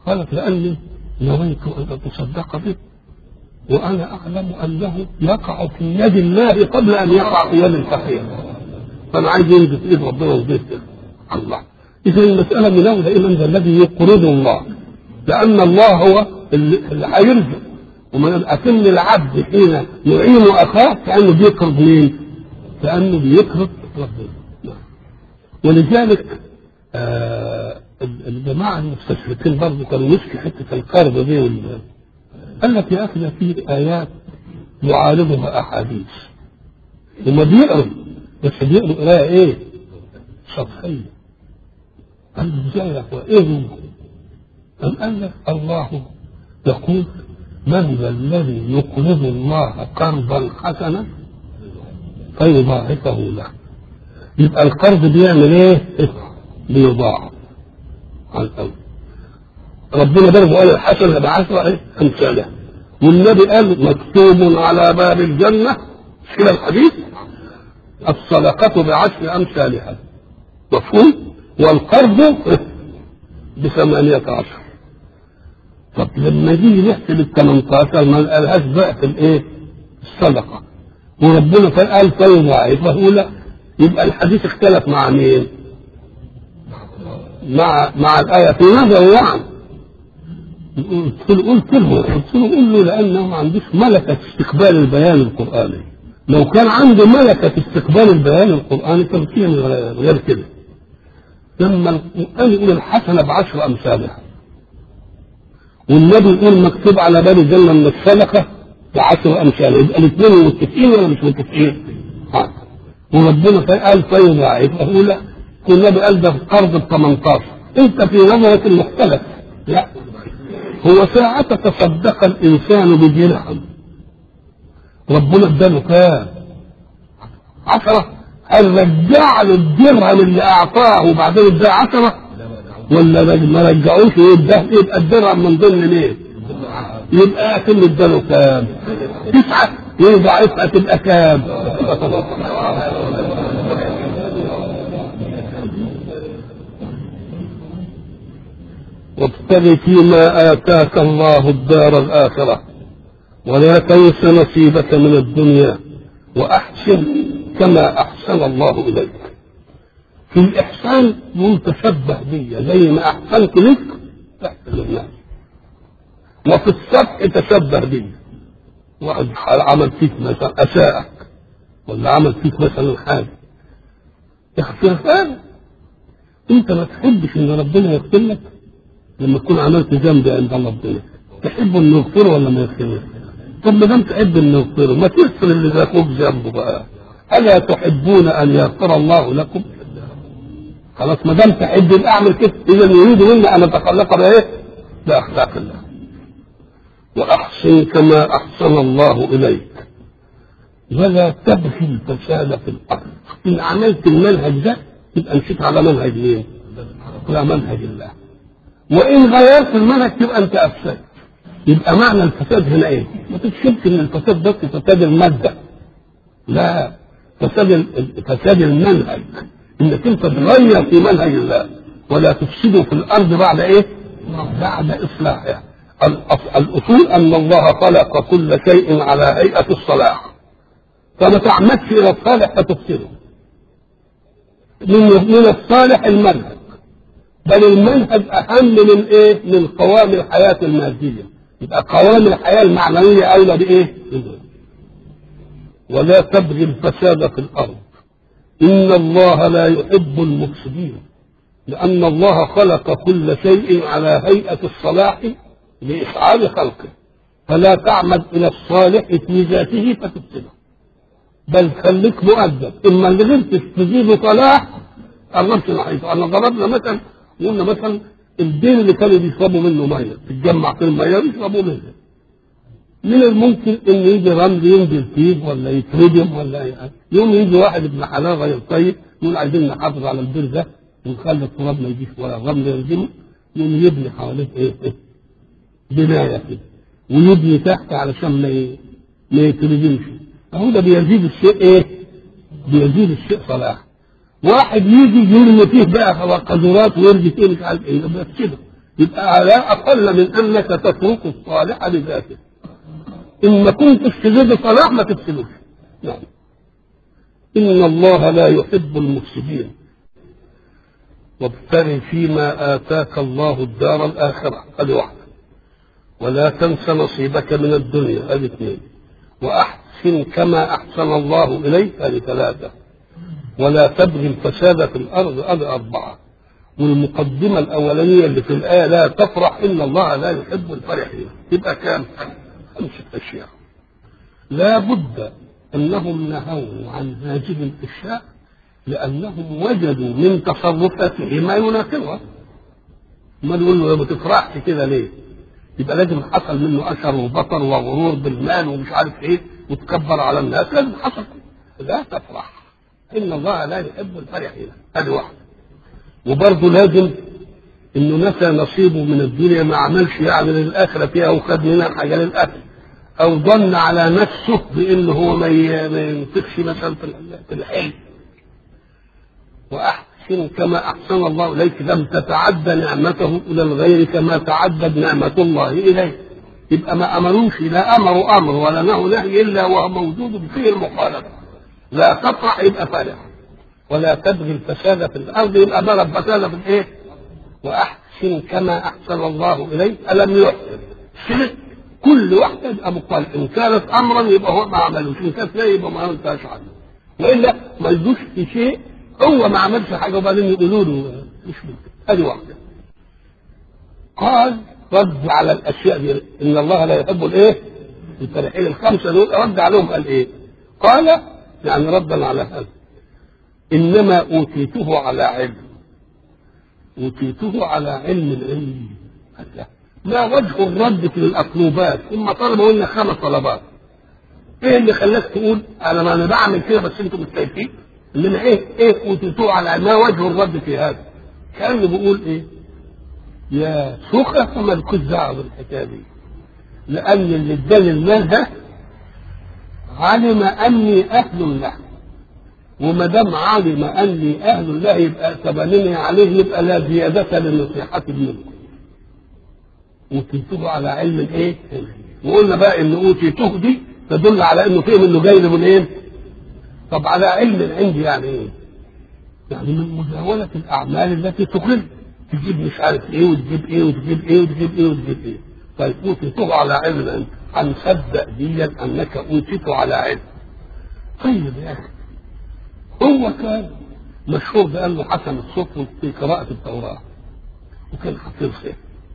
قالت لاني نويت ان اتصدق به وانا اعلم انه يقع في يد الله قبل ان يقع في يد الفقير فانا عايز ينزل في ايد ربنا ويزيد الله اذا المساله من اولى ايه من ذا الذي يقرض الله لان الله هو اللي هيرزق ومن اكن العبد حين يعين اخاه كانه بيقرض مين؟ كانه بيقرض ربنا ولذلك آه الجماعه المستشرقين برضه كانوا يشكي حته القرض دي وال- قال لك يا اخي ده في ايات يعارضها احاديث وما بيقروا بس بيقروا قرايه ايه؟ سطحيه قال له ازاي يا اخويا ايه هو؟ قام قال لك الله يقول من ذا الذي يقرض الله قرضا حسنا فيضاعفه له يبقى القرض بيعمل ايه؟ بيضاعف على الاول ربنا برضه قال الحسنه بعشر ايه؟ امثالها والنبي قال مكتوب على باب الجنه مش كده الحديث الصدقه بعشر امثالها مفهوم؟ والقرض بثمانية عشر طب لما نيجي نحسب ال 18 ما قالهاش بقى في الايه؟ الصدقة وربنا قال قال فيضاعفه لا يبقى الحديث اختلف مع مين؟ مع مع الآية في نظر يعني قلت له قلت له قلت له قل له لأنه ما عندوش ملكة استقبال البيان القرآني لو كان عنده ملكة استقبال البيان القرآني كان فيه من غير كده لما القرآن يقول الحسنة بعشر أمثالها والنبي يقول مكتوب على باب الجنة من الصدقة بعشر أمثالها يبقى الاثنين متفقين ولا مش متفقين؟ آه. وربنا قال فيضاعفه لا والنبي قال ده قرض ب 18 انت في نظرك المختلف لا هو ساعة تصدق الإنسان بدرهم ربنا اداله كام؟ عشرة هل رجع له الدرهم اللي أعطاه وبعدين اداه عشرة؟ ولا ما رجعوش يبقى يبقى الدرهم من ضمن ليه؟ يبقى أكن اداله كام؟ تسعة يضاعفها تبقى كام؟ وابتغ فيما آتاك الله الدار الآخرة ولا تنس نصيبك من الدنيا وأحسن كما أحسن الله إليك في الإحسان متشبه بي زي ما أحسنت لك تحسن الناس وفي السبح تشبه بي واحد عمل فيك مثلا أساءك ولا عمل فيك مثلا حاجة اغفر انت ما تحبش ان ربنا يغفر لك لما تكون عملت ذنب عند ربنا تحب انه يغفره ولا ما يغفرش؟ طب ما دام تحب انه يغفره ما تغفر اللي ذاكوك ذنبه بقى الا تحبون ان يغفر الله لكم؟ خلاص ما دام تحب يبقى اعمل كده اذا يريد منا ان اتخلق بايه؟ باخلاق الله واحسن كما احسن الله اليك ولا تبغي الفساد في الارض ان عملت المنهج ده يبقى مشيت على منهج مين؟ على منهج الله وان غيرت المنهج تبقى انت افسدت يبقى معنى الفساد هنا ايه؟ ما تكشفش ان الفساد بس فساد الماده لا فساد ال- فساد المنهج انك انت تغير في منهج الله ولا تفسده في الارض بعد ايه؟ بعد اصلاحها الأص- الاصول ان الله خلق كل شيء على هيئه الصلاح فما تعمدش الى الصالح فتفسده من من الصالح المنهج بل المنهج اهم من ايه؟ من قوام الحياه الماديه يبقى قوام الحياه المعنويه اولى بايه؟ ولا تبغي الفساد في الارض ان الله لا يحب المفسدين لان الله خلق كل شيء على هيئه الصلاح لاسعاد خلقه فلا تعمد الى الصالح في ذاته فتفسده بل خليك مؤدب اما اللي غير تجيب صلاح قربت ناحيته انا ضربنا مثلا قلنا مثلا الدين اللي كانوا بيشربوا منه ميه تتجمع في الميه بيشربوا منه من الممكن ان يجي رمل ينزل فيه ولا يتردم ولا يعني يوم يجي واحد ابن حلال غير طيب يقول عايزين نحافظ على البير ده ونخلي التراب ما يجيش ولا الرمل يلزمه يقوم يبني حواليه ايه, إيه؟ بنايه كده ويبني تحت علشان ما ي- ما يتردمش اهو ده بيزيد الشيء ايه؟ بيزيد الشيء صلاح واحد يجي يرمي فيه بقى قذورات ويرمي فيه مش عارف ايه يبقى كده يبقى على اقل من انك تترك الصالح لذاته ان ما كنتش تزيد صلاح ما تفسدوش نعم ان الله لا يحب المفسدين وابتغ فيما اتاك الله الدار الاخره هذه واحده ولا تنس نصيبك من الدنيا هذه اثنين واحسن كما احسن الله اليك هذه ثلاثه ولا تبغي الفساد في الارض هذه اربعه والمقدمة الأولانية اللي في الآية لا تفرح إن الله لا يحب الفرحين يبقى كام؟ خمسة أشياء لا بد أنهم نهوا عن هذه الأشياء لأنهم وجدوا من تصرفاته ما يناقضها ما نقول له ما تفرحش كده ليه؟ يبقى لازم حصل منه أشر وبطر وغرور بالمال ومش عارف إيه وتكبر على الناس لازم حصل لا تفرح إن الله لا يحب الفرحين هذه واحدة وبرضه لازم انه نسى نصيبه من الدنيا ما عملش يعني للاخره فيها وخد منها حاجه للاخره او ظن على نفسه بانه هو ما ينفقش مثلا في الحلم واحسن كما احسن الله اليك لم تتعدى نعمته الى الغير كما تعدت نعمه الله اليه يبقى ما امروش لا امروا امر ولا نهوا نهي الا وهو موجود فيه المخالفه لا تطرح يبقى فارغ ولا تبغي الفساد في الارض يبقى بلى الفساد في الايه؟ واحسن كما احسن الله اليك الم يحسن شرك كل واحده يبقى مقال ان كانت امرا يبقى هو ما عملوش ان كانت لا يبقى ما عملتهاش عنه والا ما يجوش في شيء هو ما عملش حاجه وبعدين يقولوا له مش ممكن ادي واحده قال رد على الاشياء دي ان الله لا يحب الايه؟ الفرحين الخمسه دول رد عليهم قال ايه؟ قال يعني ردا على هذا انما اوتيته على علم اوتيته على علم عندي ما وجه الرد في الاطلوبات هم طلبوا لنا خمس طلبات ايه اللي خلاك تقول انا ما انا بعمل كده بس انتم مش شايفين انما ايه ايه اوتيتوه على ما وجه الرد في هذا كانه بيقول ايه يا سخة فما لكوش دعوه بالحكايه دي لان اللي اداني المال ده علم اني اهل له وما دام علم اني اهل له يبقى تبنني عليه يبقى لا زياده لنصيحتي منكم اوتيته على علم ايه؟ وقلنا بقى ان اوتيته دي تدل على انه فهم انه جاي من ايه؟ طب على علم عندي يعني ايه؟ يعني من مزاولة الأعمال التي تقل تجيب مش عارف ايه وتجيب ايه وتجيب ايه وتجيب ايه وتجيب ايه طيب اوتيته على علم انت هنصدق ديا انك اوتيته على علم طيب يا اخي هو كان مشهور بانه حسن الصوت في قراءة التوراة وكان حفيظ فيه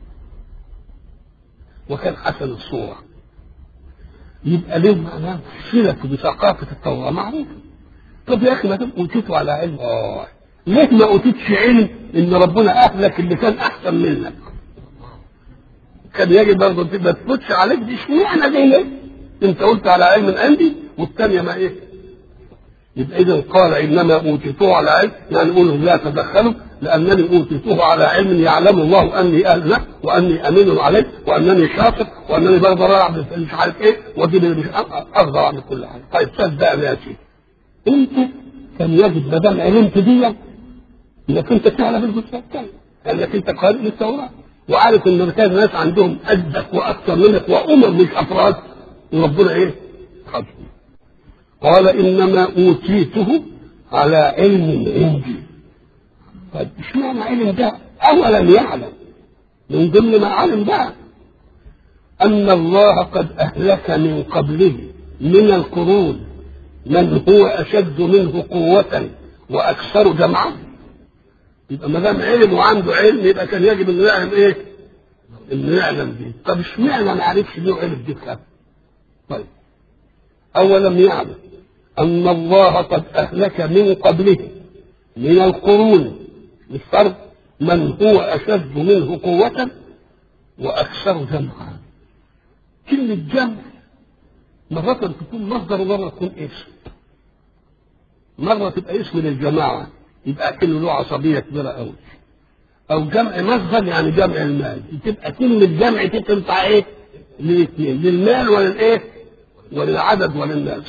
وكان حسن الصورة يبقى له معناه صلة بثقافة التوراة معروفة طب يا أخي ما دام أوتيته على علم آه ليه ما أوتيتش علم إن ربنا أهلك اللي كان أحسن منك كان يجب برضه ما تفوتش عليك دي اشمعنى دي ليه؟ أنت قلت على علم عندي والثانية ما إيه؟ يبقى إذا قال إنما أوتيته على علم يعني نقول لا تدخلوا لأنني أوتيته على علم يعلم الله أني أهل له وأني أمين عليه وأنني شاطر وأنني بقدر أعمل مش عارف إيه وأجيب مش أقدر أعمل كل حاجة طيب صدقني يا سيدي أنت كان يجب ما دام علمت دي إنك أنت تعلم الجزء الثاني لأنك أنت قارئ للتوراة وعارف إن كان ناس عندهم قدك وأكثر منك وأمم مش أفراد وربنا إيه؟ خدهم قال إنما أوتيته على علم عندي طيب اشمعنى علم ده؟ أولم يعلم من ضمن ما علم ده أن الله قد أهلك من قبله من القرون من هو أشد منه قوة وأكثر جمعا يبقى ما دام علم وعنده علم يبقى كان يجب انه يعلم ايه؟ انه يعلم دي طب اشمعنى ما عرفش ليه علم دي كده؟ طيب أولم يعلم أن الله قد أهلك من قبله من القرون بالفرق من هو أشد منه قوة وأكثر جمعا كلمة جمع مرة تكون مصدر ومرة تكون اسم مرة تبقى اسم للجماعة يبقى كله له عصبية كبيرة أوي أو جمع مصدر يعني جمع المال تبقى كلمة جمع تنفع إيه؟ للاثنين للمال وللإيه؟ وللعدد وللناس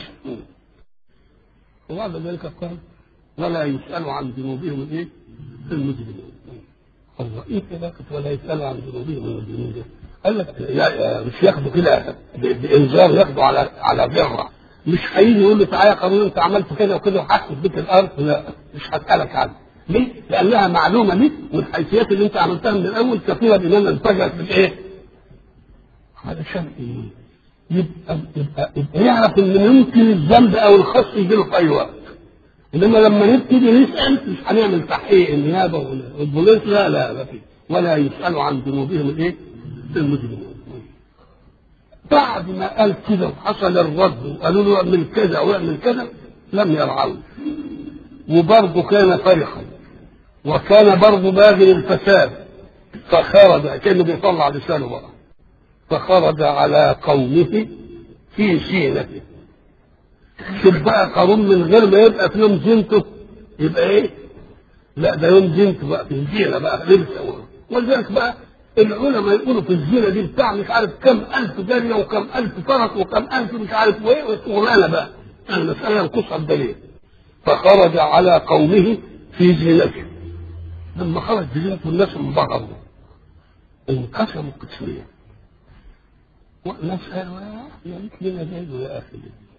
وبعد ذلك قال ولا يسأل عن ذنوبهم الايه؟ المجرمين الله ايه كده ولا يسالوا عن ذنوبهم المجرمين ده قال لك يا- يا- مش ياخدوا كده ب- بانذار ياخدوا على على ذره مش هيجي يقول له تعالى يا قانون انت عملت كده وكده وحاسس بك الارض لا مش هسالك عنها ليه؟ لانها معلومه ليك والحيثيات اللي انت عملتها من الاول كثيره باننا انفجرت بالايه؟ علشان ايه؟ يبقى يبقى, يبقى يعرف ان ممكن الذنب او الخص يجي له في اي وقت انما لما نبتدي نسال مش هنعمل تحقيق النيابه والبوليس لا لا ما في ولا يسالوا عن ذنوبهم الايه؟ المجرمين بعد ما قال كده وحصل الرد وقالوا له اعمل كذا واعمل كذا لم يرعوا وبرضه كان فرحا وكان برضه باغي الفساد فخرج كانه بيطلع لسانه بقى فخرج على قومه في زينته شوف بقى قارون من غير ما يبقى في يوم زينته يبقى ايه؟ لا ده يوم زينته بقى في الزينه بقى لبس ولذلك بقى العلماء يقولوا في الزينه دي بتاع مش عارف كم الف جاريه وكم الف فرس وكم الف مش عارف وايه وشغلانه بقى المساله ينقصها الدليل فخرج على قومه في زينته لما خرج بزينته الناس انبهروا انقسموا قسمين والناس قالوا يا ريت لنا زيه يا اخي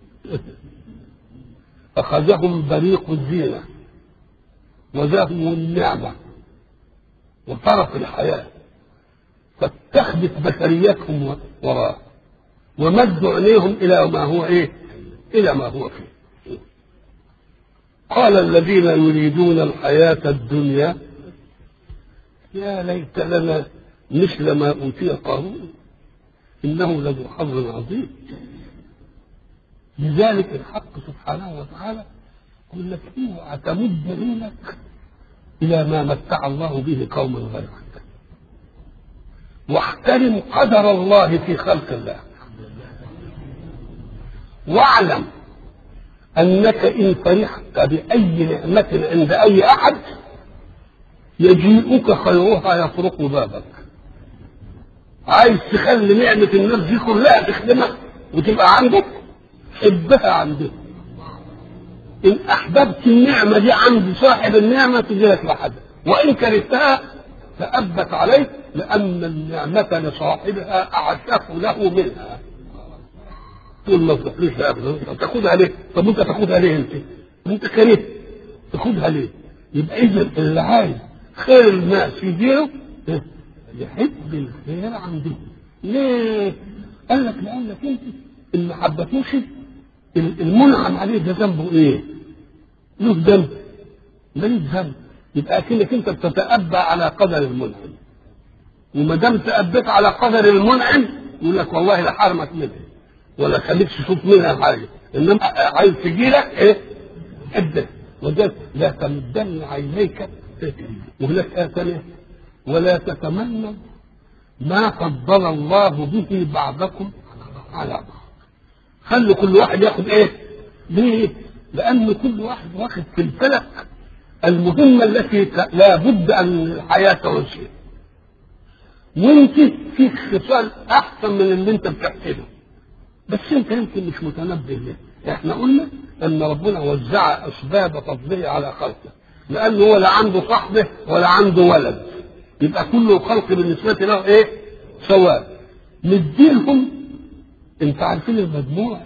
اخذهم بريق الزينه وذاهم النعمه وطرف الحياه فاتخذت بشريتهم وراءه ومدوا عينيهم الى ما هو ايه؟ الى ما هو فيه. قال الذين يريدون الحياة الدنيا يا ليت لنا مثل ما أوتي قارون إنه لذو حظ عظيم لذلك الحق سبحانه وتعالى يقول لك اوعى تمد عينك إلى ما متع الله به قوما غيرك واحترم قدر الله في خلق الله واعلم انك ان فرحت باي نعمه عند اي احد يجيئك خيرها يطرق بابك عايز تخلي نعمه الناس دي كلها تخدمك وتبقى عندك حبها عندك ان احببت النعمه دي عند صاحب النعمه تجي لك لحد وان كرهتها فابت عليك لأن النعمة لصاحبها أعشق له منها تقول ما تروحليش أبدا تاخدها ليه؟ طب أنت تاخدها ليه أنت؟ أنت كرهت تاخدها ليه؟ يبقى إذا اللي عايز خير الناس يديره يحب الخير عندهم ليه؟ قال لك لأنك أنت اللي ما حبتوش المنعم عليه ده ذنبه إيه؟ له ذنب ماليش ذنب يبقى كأنك أنت بتتأبى على قدر المنعم وما دام تأبيت على قدر المنعم يقول لك والله لا حرمك منها ولا خليك تشوف منها حاجه انما عايز تجي لك ايه؟ ادى وذلك لا تمدن عينيك وهناك آية ثانية ولا تتمنوا ما فضل الله به بعضكم على بعض خلوا كل واحد ياخد ايه؟ ليه؟ لأن كل واحد واخد في الفلك المهمة التي لا بد أن الحياة تمشي وانت فيك خصال احسن من اللي انت بتحسبه بس انت يمكن مش متنبه له احنا قلنا ان ربنا وزع اسباب فضله على خلقه لانه هو لا عنده صحبه ولا عنده ولد يبقى كل الخلق بالنسبه له ايه سواء نديلهم انت عارفين المجموع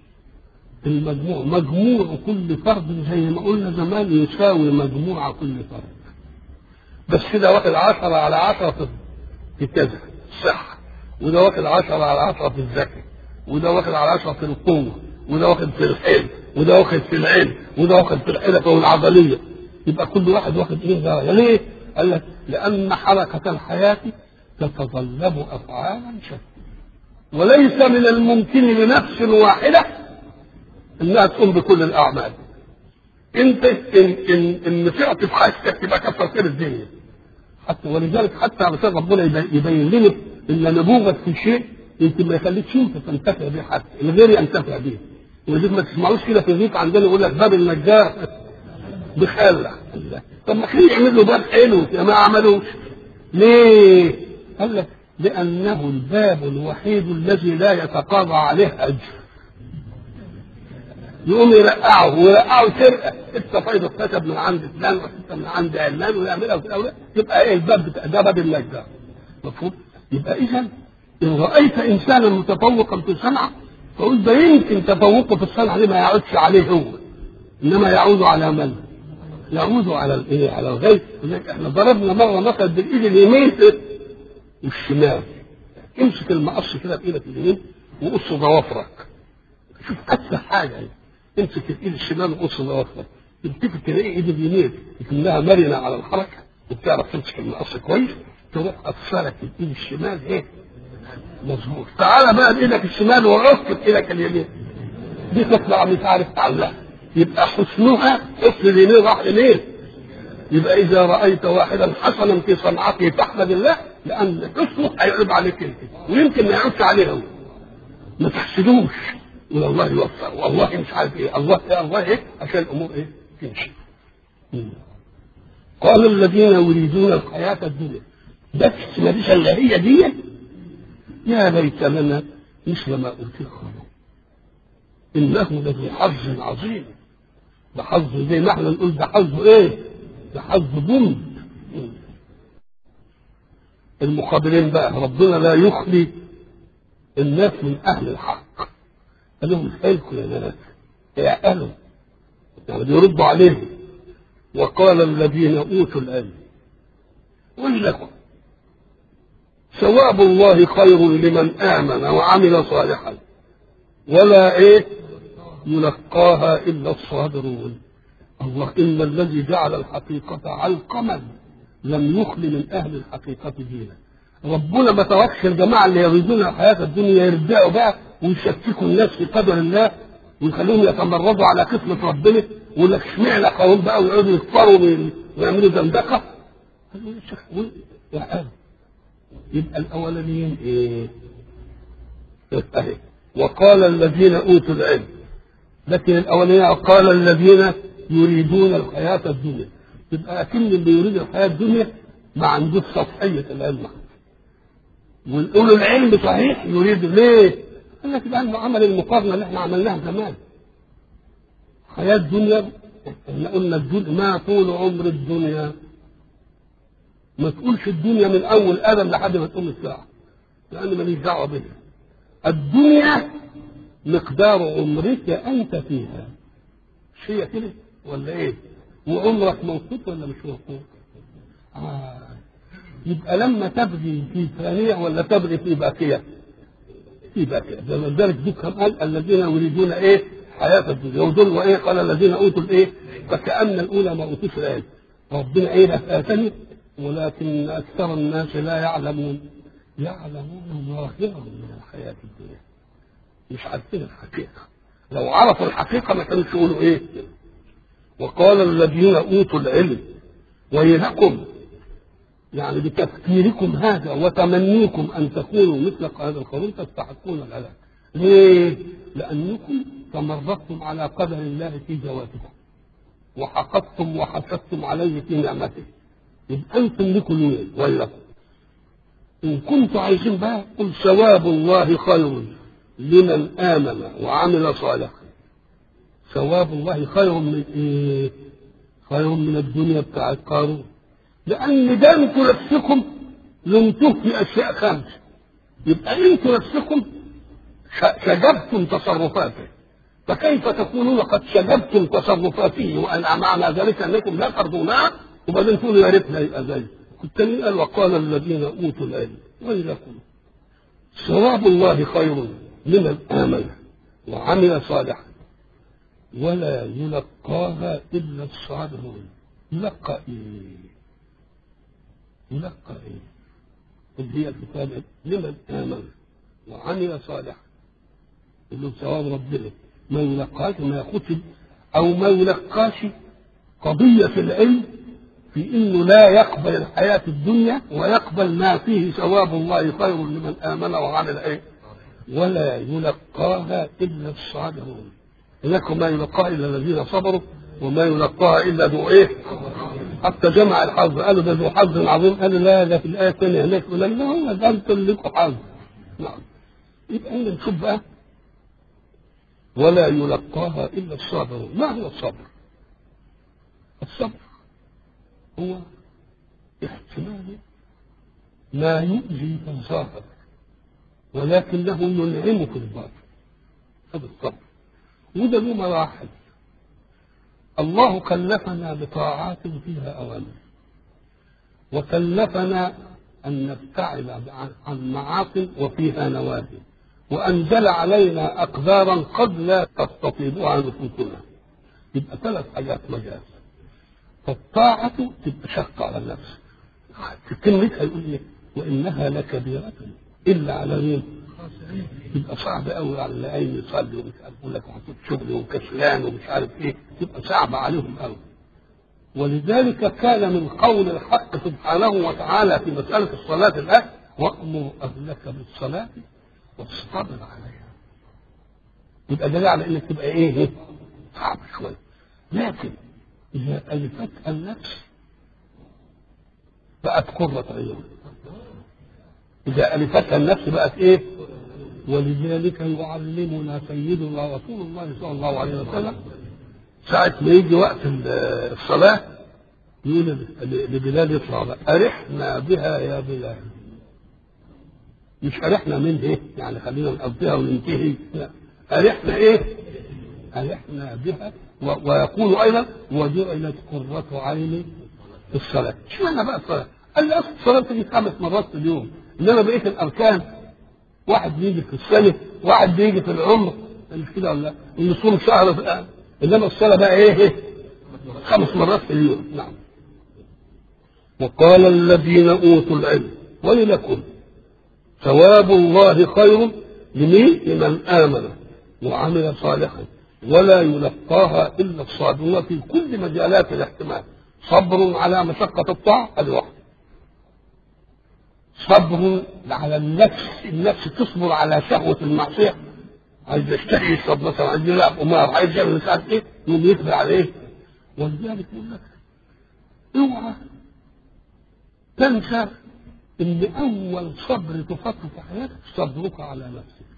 المجموع مجموع كل فرد زي ما قلنا زمان يساوي مجموع كل فرد بس كده واخد عشرة على عشرة في كذا الصحة وده واخد عشرة على عشرة في الذكاء وده واخد على عشرة في القوة وده واخد في الحلم وده واخد في العلم وده واخد في الحركة والعضلية يبقى كل واحد واخد ايه درجة ليه؟ قال لك لأن حركة الحياة تتطلب أفعالا شتى وليس من الممكن لنفس واحدة انها تقوم بكل الاعمال انت ان ان ان نفعت في حاجتك تبقى كفر خير الدنيا حتى ولذلك حتى علشان ربنا يبين لنا ان نبوغك في شيء يمكن ما يخليكش انت تنتفع به حتى الغير ينتفع به ولذلك ما تسمعوش كده في الريف عندنا يقول لك باب النجار بخلع طب ما كان يعمل له باب حلو ما عملوش ليه؟ قال لك لأنه الباب الوحيد الذي لا يتقاضى عليه أجر يقوم يرقعه ويرقعه سرقه ستة فايدة خشب من عند فلان وستة من عند علان ويعملها في الاولاد يبقى ايه الباب بتاع ده باب النجدة مفهوم؟ يبقى اذا ان رايت انسانا متفوقا في صنعه فقل ده يمكن تفوقه في الصنعه دي ما يعودش عليه هو انما يعود على من؟ يعود على الايه؟ على الغير لذلك احنا ضربنا مره مثل بالايد اليمين والشمال امسك المقص كده بايدك اليمين وقص ضوافرك شوف اسهل حاجه يعني امسك الايد الشمال وقص ضوافرك تلتفت تلاقي ايد اليمين لكنها مرنه على الحركه وبتعرف تمسك المقص كويس تروح قصرك الايد الشمال ايه؟ مظبوط تعالى بقى بايدك الشمال وعك بايدك اليمين دي تطلع مش عارف تعلقها يبقى حسنها حسن اليمين راح لمين؟ يبقى اذا رايت واحدا حسنا في صنعته فاحمد الله لان حسنه هيعرض عليك انت ويمكن ما يعودش عليه هو ما تحسدوش يقول الله يوفق والله مش عارف ايه الله يا الله ايه عشان الامور ايه تمشي قال الذين يريدون الحياة الدنيا بس ما فيش الا هي دي يا ليت لنا مثل ما اوتي قارون انه لذو حظ عظيم ده حظ زي ما احنا نقول ده حظ ايه؟ ده حظ بوم المقابلين بقى ربنا لا يخلي الناس من اهل الحق قال لهم اسالكم يا ناس اعقلوا يعني بيردوا عليهم وقال الذين اوتوا العلم ويلكم ثواب الله خير لمن امن وعمل صالحا ولا ايه يلقاها الا الصابرون الله ان الذي جعل الحقيقه علقما لم يخل من اهل الحقيقه دينا ربنا ما تركش الجماعه اللي يريدون الحياه الدنيا يرجعوا بقى ويشككوا الناس في قدر الله ويخلوهم يتمردوا على قسمة ربنا ويقول لك اشمعنى قوم بقى ويقعدوا يكفروا ويعملوا زندقه قالوا يا شيخ يا آل. يبقى الاولانيين ايه؟ اهي وقال الذين اوتوا العلم لكن الاولانيين قال الذين يريدون الحياه الدنيا يبقى اكن اللي يريد الحياه الدنيا ما عندوش سطحيه العلم ونقول العلم صحيح يريد ليه؟ قال لك لانه عمل المقارنه اللي احنا عملناها زمان حياه الدنيا احنا قلنا الدنيا ما طول عمر الدنيا ما تقولش الدنيا من اول ادم لحد ما تقوم الساعه لان ماليش دعوه بها الدنيا مقدار عمرك انت فيها مش هي كده ولا ايه وعمرك موقوت ولا مش موقوت آه. يبقى لما تبغي في ثانية ولا تبغي في باقية في باقية ذلك ذكر قال الذين يريدون ايه حياة الدنيا ودول وايه قال الذين اوتوا الايه فكأن الاولى ما اوتوش العلم ربنا ايه اتاني ولكن اكثر الناس لا يعلمون يعلمون ظاهرا من الحياة الدنيا مش عارفين الحقيقة لو عرفوا الحقيقة ما كانوش يقولوا ايه وقال الذين اوتوا العلم ويلكم يعني بتفكيركم هذا وتمنيكم ان تكونوا مثل هذا القانون تستحقون الهلاك. ليه؟ لانكم تمردتم على قدر الله في جوازكم. وحقدتم وحسدتم عليه في نعمته. يبقى انتم لكم ولكم. ان كنتم عايزين بقى قل ثواب الله خير لمن امن وعمل صالحا. ثواب الله خير من ايه؟ خير من الدنيا بتاعت قارون. لأن ده انتوا نفسكم لمتوه في أشياء خمس يبقى انتوا نفسكم شجبتم تصرفاته فكيف تكونون قد شجبتم تصرفاته وأن معنى ذلك أنكم لا ترضونها وبعدين تقولوا يا ريتنا يبقى زي كنت قال وقال الذين أوتوا العلم ويلكم ثواب الله خير لمن آمن وعمل صالحا ولا يلقاها إلا الصابرون يلقى إيه يلقى ايه؟ اللي هي الكتاب لمن امن وعمل صالحا اللي ثواب ربنا ما يلقاش ما ياخدش او ما يلقاش قضيه في العلم في انه لا يقبل الحياه الدنيا ويقبل ما فيه ثواب الله خير لمن امن وعمل ايه؟ ولا يلقاها الا الصابرون هناك ما يلقاها الا الذين صبروا وما يلقاها الا ذو ايه؟ حتى جمع الحظ قالوا ده ذو حظ عظيم قالوا لا ده في الايه الثانيه هناك يقول لا هو ده انتم لكم حظ نعم يبقى هنا نشوف بقى ولا يلقاها إلا الصابرون ما هو الصبر الصبر هو احتمال ما يؤذي في الظاهر ولكنه ينعم في الباطن هذا الصبر وده له مراحل الله كلفنا بطاعات فيها أوامر وكلفنا أن نبتعد عن معاصي وفيها نواهي وأنزل علينا أقدارا قد لا تستطيعها نفوسنا يبقى ثلاث حاجات مجاز فالطاعة تبقى شقة على النفس في كلمتها يقول ايه وإنها لكبيرة إلا على مين؟ يبقى صعب قوي على اللي قايم يصلي ومش عارف يقول لك محطوط شغل وكسلان ومش عارف ايه تبقى صعبة عليهم قوي ولذلك كان من قول الحق سبحانه وتعالى في مسألة الصلاة الآن وأمر أهلك بالصلاة واصطبر عليها يبقى دليل على انك تبقى ايه صعب شويه لكن اذا الفتها النفس بقت قرة عيون اذا الفتها النفس بقت ايه ولذلك يعلمنا سيدنا رسول الله صلى الله عليه وسلم ساعة ما يجي وقت الصلاة يقول لبلال يطلع بقى أرحنا بها يا بلال مش أرحنا من إيه؟ يعني خلينا نقضيها وننتهي لا أرحنا إيه؟ أرحنا بها و... ويقول أيضا وجعلت قرة عيني في الصلاة اشمعنى بقى الصلاة؟ قال لي أصل الصلاة تيجي خمس مرات في اليوم إنما بقية الأركان واحد بيجي في السنة واحد بيجي في العمر مش كده ولا نصوم شهر في الآن إنما الصلاة بقى إيه؟ إيه؟ خمس مرات في اليوم نعم وقال الذين أوتوا العلم ويلكم ثواب الله خير لمين؟ لمن آمن وعمل صالحا ولا يلقاها إلا الصابرون في كل مجالات الاحتمال صبر على مشقة الطاعة هذه واحدة صبر على النفس النفس تصبر على شهوة المعصية عايز يشتهي يشرب مثلا عايز يلعب قمار عايز يعمل مش عارف ايه يقوم يصبر عليه ولذلك يقول لك اوعى تنسى ان اول صبر تفكر في حياتك صبرك على نفسك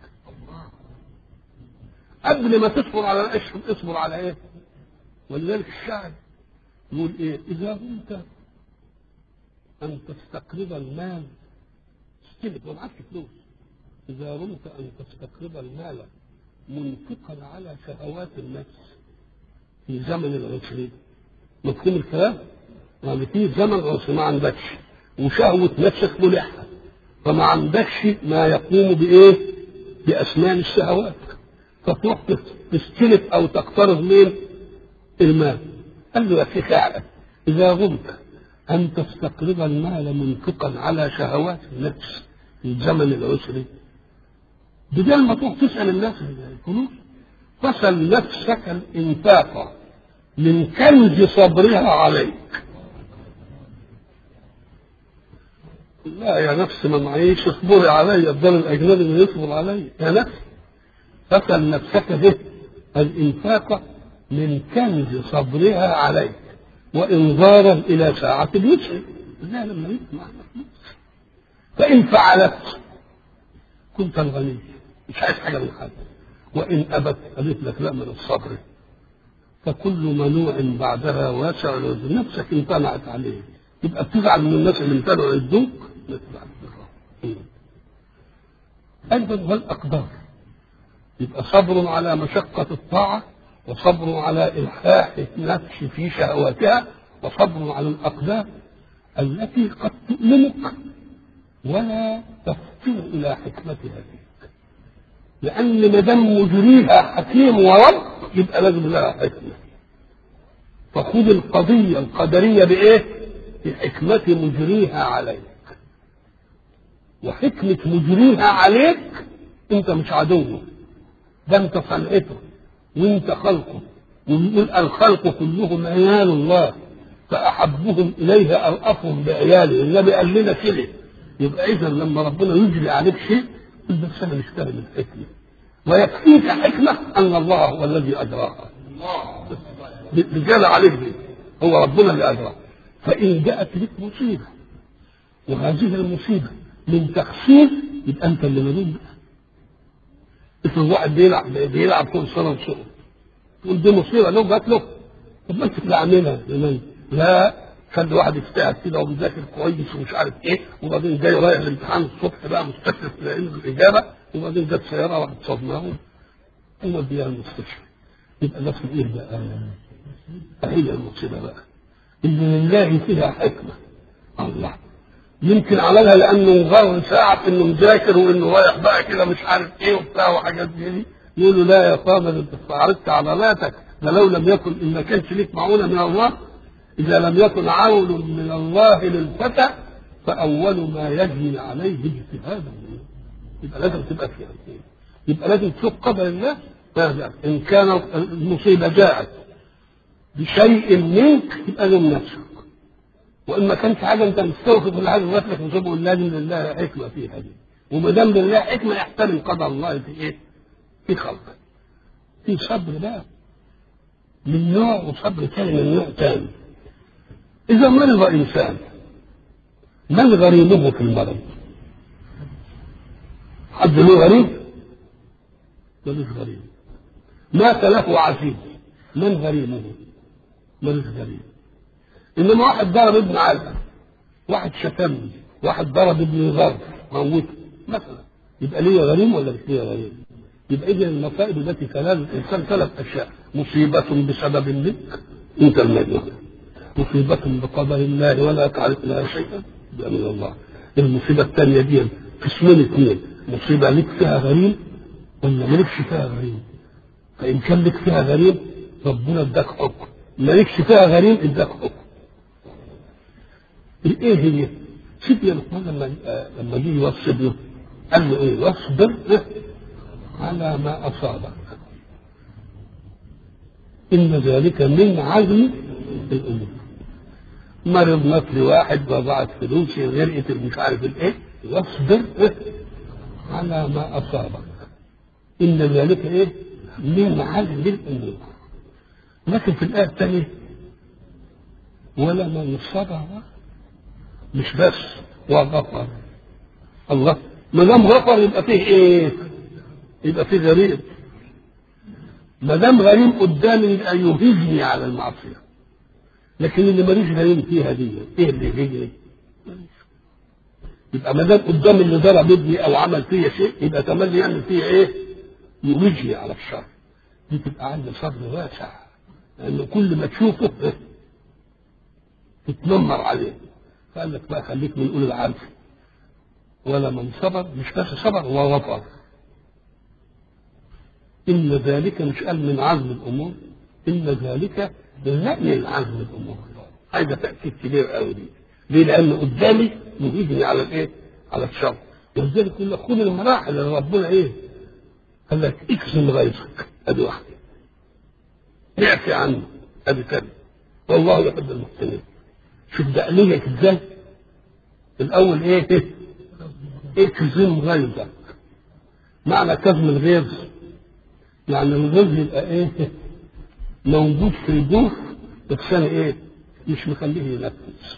قبل ما تصبر على الاشهر اصبر على ايه ولذلك الشاعر يقول ايه اذا كنت ان تستقرض المال استلف ما معكش فلوس اذا رمت ان تستقرض المال منفقا على شهوات النفس في زمن العسر مفهوم الكلام؟ يعني في زمن عسر ما عندكش وشهوة نفسك ملحة فما عندكش ما يقوم بإيه؟ بأسنان الشهوات فتروح تستلف أو تقترض من المال قال له يا أخي فعلا إذا غمت أن تستقرض المال منفقا على شهوات النفس في زمن العسر بدل ما تروح تسأل الناس الفلوس فسل نفسك الإنفاق من كنز صبرها عليك لا يا نفس ما معيش اصبري علي الدم الاجنبي اللي يصبر علي يا نفس فسل نفسك به الانفاق من كنز صبرها عليك وانظارا الى ساعة اليسر لا لما يسمع فلوس فان فعلت كنت الغني مش عايز حاجه من حد وان ابت قالت لك لا من الصبر فكل منوع بعدها واسع العذر نفسك امتنعت عليه يبقى بتزعل من الناس اللي امتنعوا يدوك أيضا والأقدار يبقى صبر على مشقة الطاعة وصبر على إلحاح النفس في شهواتها وصبر على الأقدار التي قد تؤلمك ولا تفطن إلى حكمتها فيك لأن ما دام مجريها حكيم ورب يبقى لازم لها حكمة فخذ القضية القدرية بإيه؟ بحكمة مجريها عليك وحكمة مجريها عليك انت مش عدوه ده انت صنعته وانت خلقه ويقول الخلق كلهم عيال الله فأحبهم إليه أرأفهم بعياله النبي قال لنا كده يبقى إذا لما ربنا يجري عليك شيء قل بس أنا مشتغل الحكمة ويكفيك حكمة أن الله هو الذي أدراها رجال عليك دي هو ربنا اللي أدرى فإن جاءت لك مصيبة وهذه المصيبة من تقصير يبقى أنت اللي ملوم بها افرض واحد بيلعب بيلعب كل سنه وسنه تقول دي مصيبه لو جات له طب ما انت اللي عاملها لمن؟ لا خلي واحد يجتهد كده وبيذاكر كويس ومش عارف ايه وبعدين جاي رايح الامتحان الصبح بقى مستشرف لانه الاجابه وبعدين جت سياره واحد صدمه وموديها المستشفى يبقى نفس الايه بقى هي المصيبه بقى ان لله فيها حكمه الله يمكن عملها لانه غار ساعة انه مذاكر وانه رايح بقى كده مش عارف ايه وبتاع وحاجات زي دي يقول له لا يا فاضل انت استعرضت عضلاتك ده لو لم يكن ان ما كانش ليك معونه من الله اذا لم يكن عون من الله للفتى فاول ما يجني عليه اجتهاده يبقى لازم تبقى فيها يبقى لازم تشوف قدر الله ماذا ان كان المصيبه جاءت بشيء منك يبقى لم نفسك وان ما كانش حاجه انت مستوفي كل حاجه لك مصيبه لازم لله حكمه فيها دي وما دام لله حكمه يحترم قدر الله في ايه؟ في خلقه في صبر بقى من نوع وصبر ثاني من نوع ثاني اذا مرض انسان من غريمه في المرض؟ حد له غريب؟ ملوش غريب مات له عزيز من غريمه؟ ملوش غريب انما واحد ضرب ابن علقه واحد شتمني واحد ضرب ابن ظرف موته مثلا يبقى ليه غريم ولا مش ليه غريم؟ يبقى اذا المصائب التي تنال الانسان ثلاث اشياء مصيبه بسبب منك انت المجنون مصيبه بقدر الله ولا تعرف لها شيئا ده من الله المصيبه الثانيه دي قسمين اثنين مصيبه لك فيها غريم ولا مالكش فيها غريم فان كان لك فيها غريم ربنا اداك حكم مالكش فيها غريم اداك حكم ايه هي؟ سيدنا لقمان لما لما جه يوصي ابنه قال له ايه؟ واصبر على ما اصابك ان ذلك من عزم الامور مرض مثل واحد وضعت فلوسي غرقت مش عارف الايه واصبر على ما اصابك ان ذلك ايه؟ من عزم الامور لكن في الايه الثانيه ولمن صبر مش بس وغفر الله ما دام غفر يبقى فيه ايه؟ يبقى فيه غريب ما دام غريم قدامي يبقى يهجني على المعصيه لكن اللي ماليش غريم فيها دي ايه اللي يهجني؟ يبقى ما دام قدام اللي ضرب ابني او عمل فيا شيء يبقى تملي يعمل فيا ايه؟ يهجني على الشر دي تبقى عندي صبر واسع لان كل ما تشوفه تتنمر عليه فقال لك بقى خليك من اولي العزم ولا من صبر مش بس صبر وغفر إن ذلك مش قال من عزم الأمور إن ذلك لا من عزم الأمور هذا تأكيد كبير قوي دي ليه؟ لأن قدامي يهيجني على الإيه؟ على الشر ولذلك يقول لك خد المراحل اللي ربنا إيه؟ قال لك اكسم غيظك أدي واحدة اعفي عنه أدي تاني والله يحب المحسنين شوف ده آلية ازاي؟ الأول إيه؟ اكظم غيظك معنى كظم الغيظ يعني الغيظ يبقى ايه؟ موجود في الجوف بس انا ايه؟ مش مخليه ينفذ.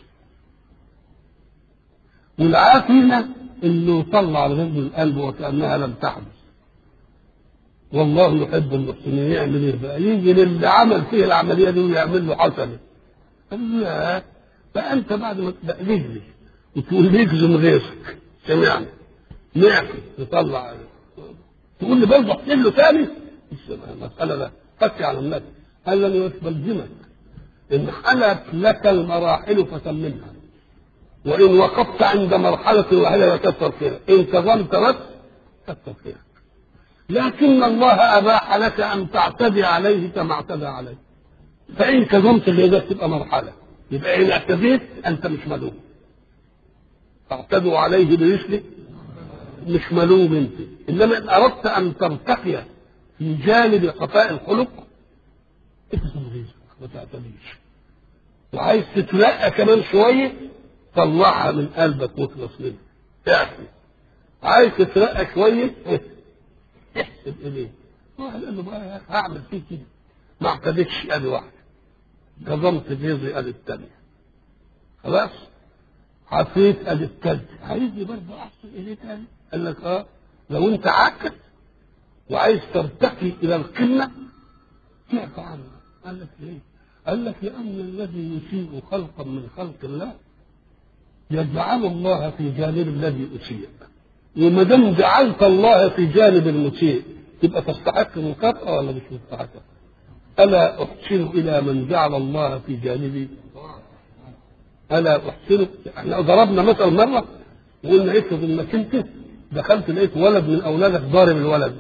والعافية انه يطلع الغيظ من قلبه وكانها لم تحدث. والله يحب المحسنين يعمل ايه بقى؟ يجي للي عمل فيه العمليه دي ويعمل له حسنه. قال لا فانت بعد ما تبقى لي وتقول لي اكظم غيظك سمعني نعفي نطلع تقول لي برضه احسن له تاني المسألة لا قسي على الناس قال لن يستلزمك إن حلت لك المراحل فتممها وإن وقفت عند مرحلة واحدة كثر خيرك إن كظمت بس كثر خيرك لكن الله أباح لك أن تعتدي عليه كما اعتدى عليه فإن كظمت اللي تبقى مرحلة يبقى إن اعتديت أنت مش ملوم تعتدوا عليه برسلك مش ملوم انت انما ان اردت ان ترتقي في جانب خفاء الخلق ابذل غيظك ما تعتديش وعايز تتلقى كمان شويه طلعها من قلبك واخلص منها اعفي عايز تترقى شويه احسب اليه واحد قال له بقى هعمل فيه كده ما اعتدتش ادي واحده كظمت غيظي ادي الثانيه خلاص عفيت ادي الثالثه عايزني برضه احسن اليه تاني قال لك اه لو انت عاكس وعايز ترتقي الى القمه تعفى عنه قال لك ليه؟ قال لك لان الذي يسيء خلقا من خلق الله يجعل الله في جانب الذي اسيء وما دام جعلت الله في جانب المسيء تبقى تستحق المكافاه ولا مش مستحق؟ الا احسن الى من جعل الله في جانبي الا احسن احنا ضربنا مثل مره وقلنا افرض انك انت دخلت لقيت ولد من اولادك ضارب الولد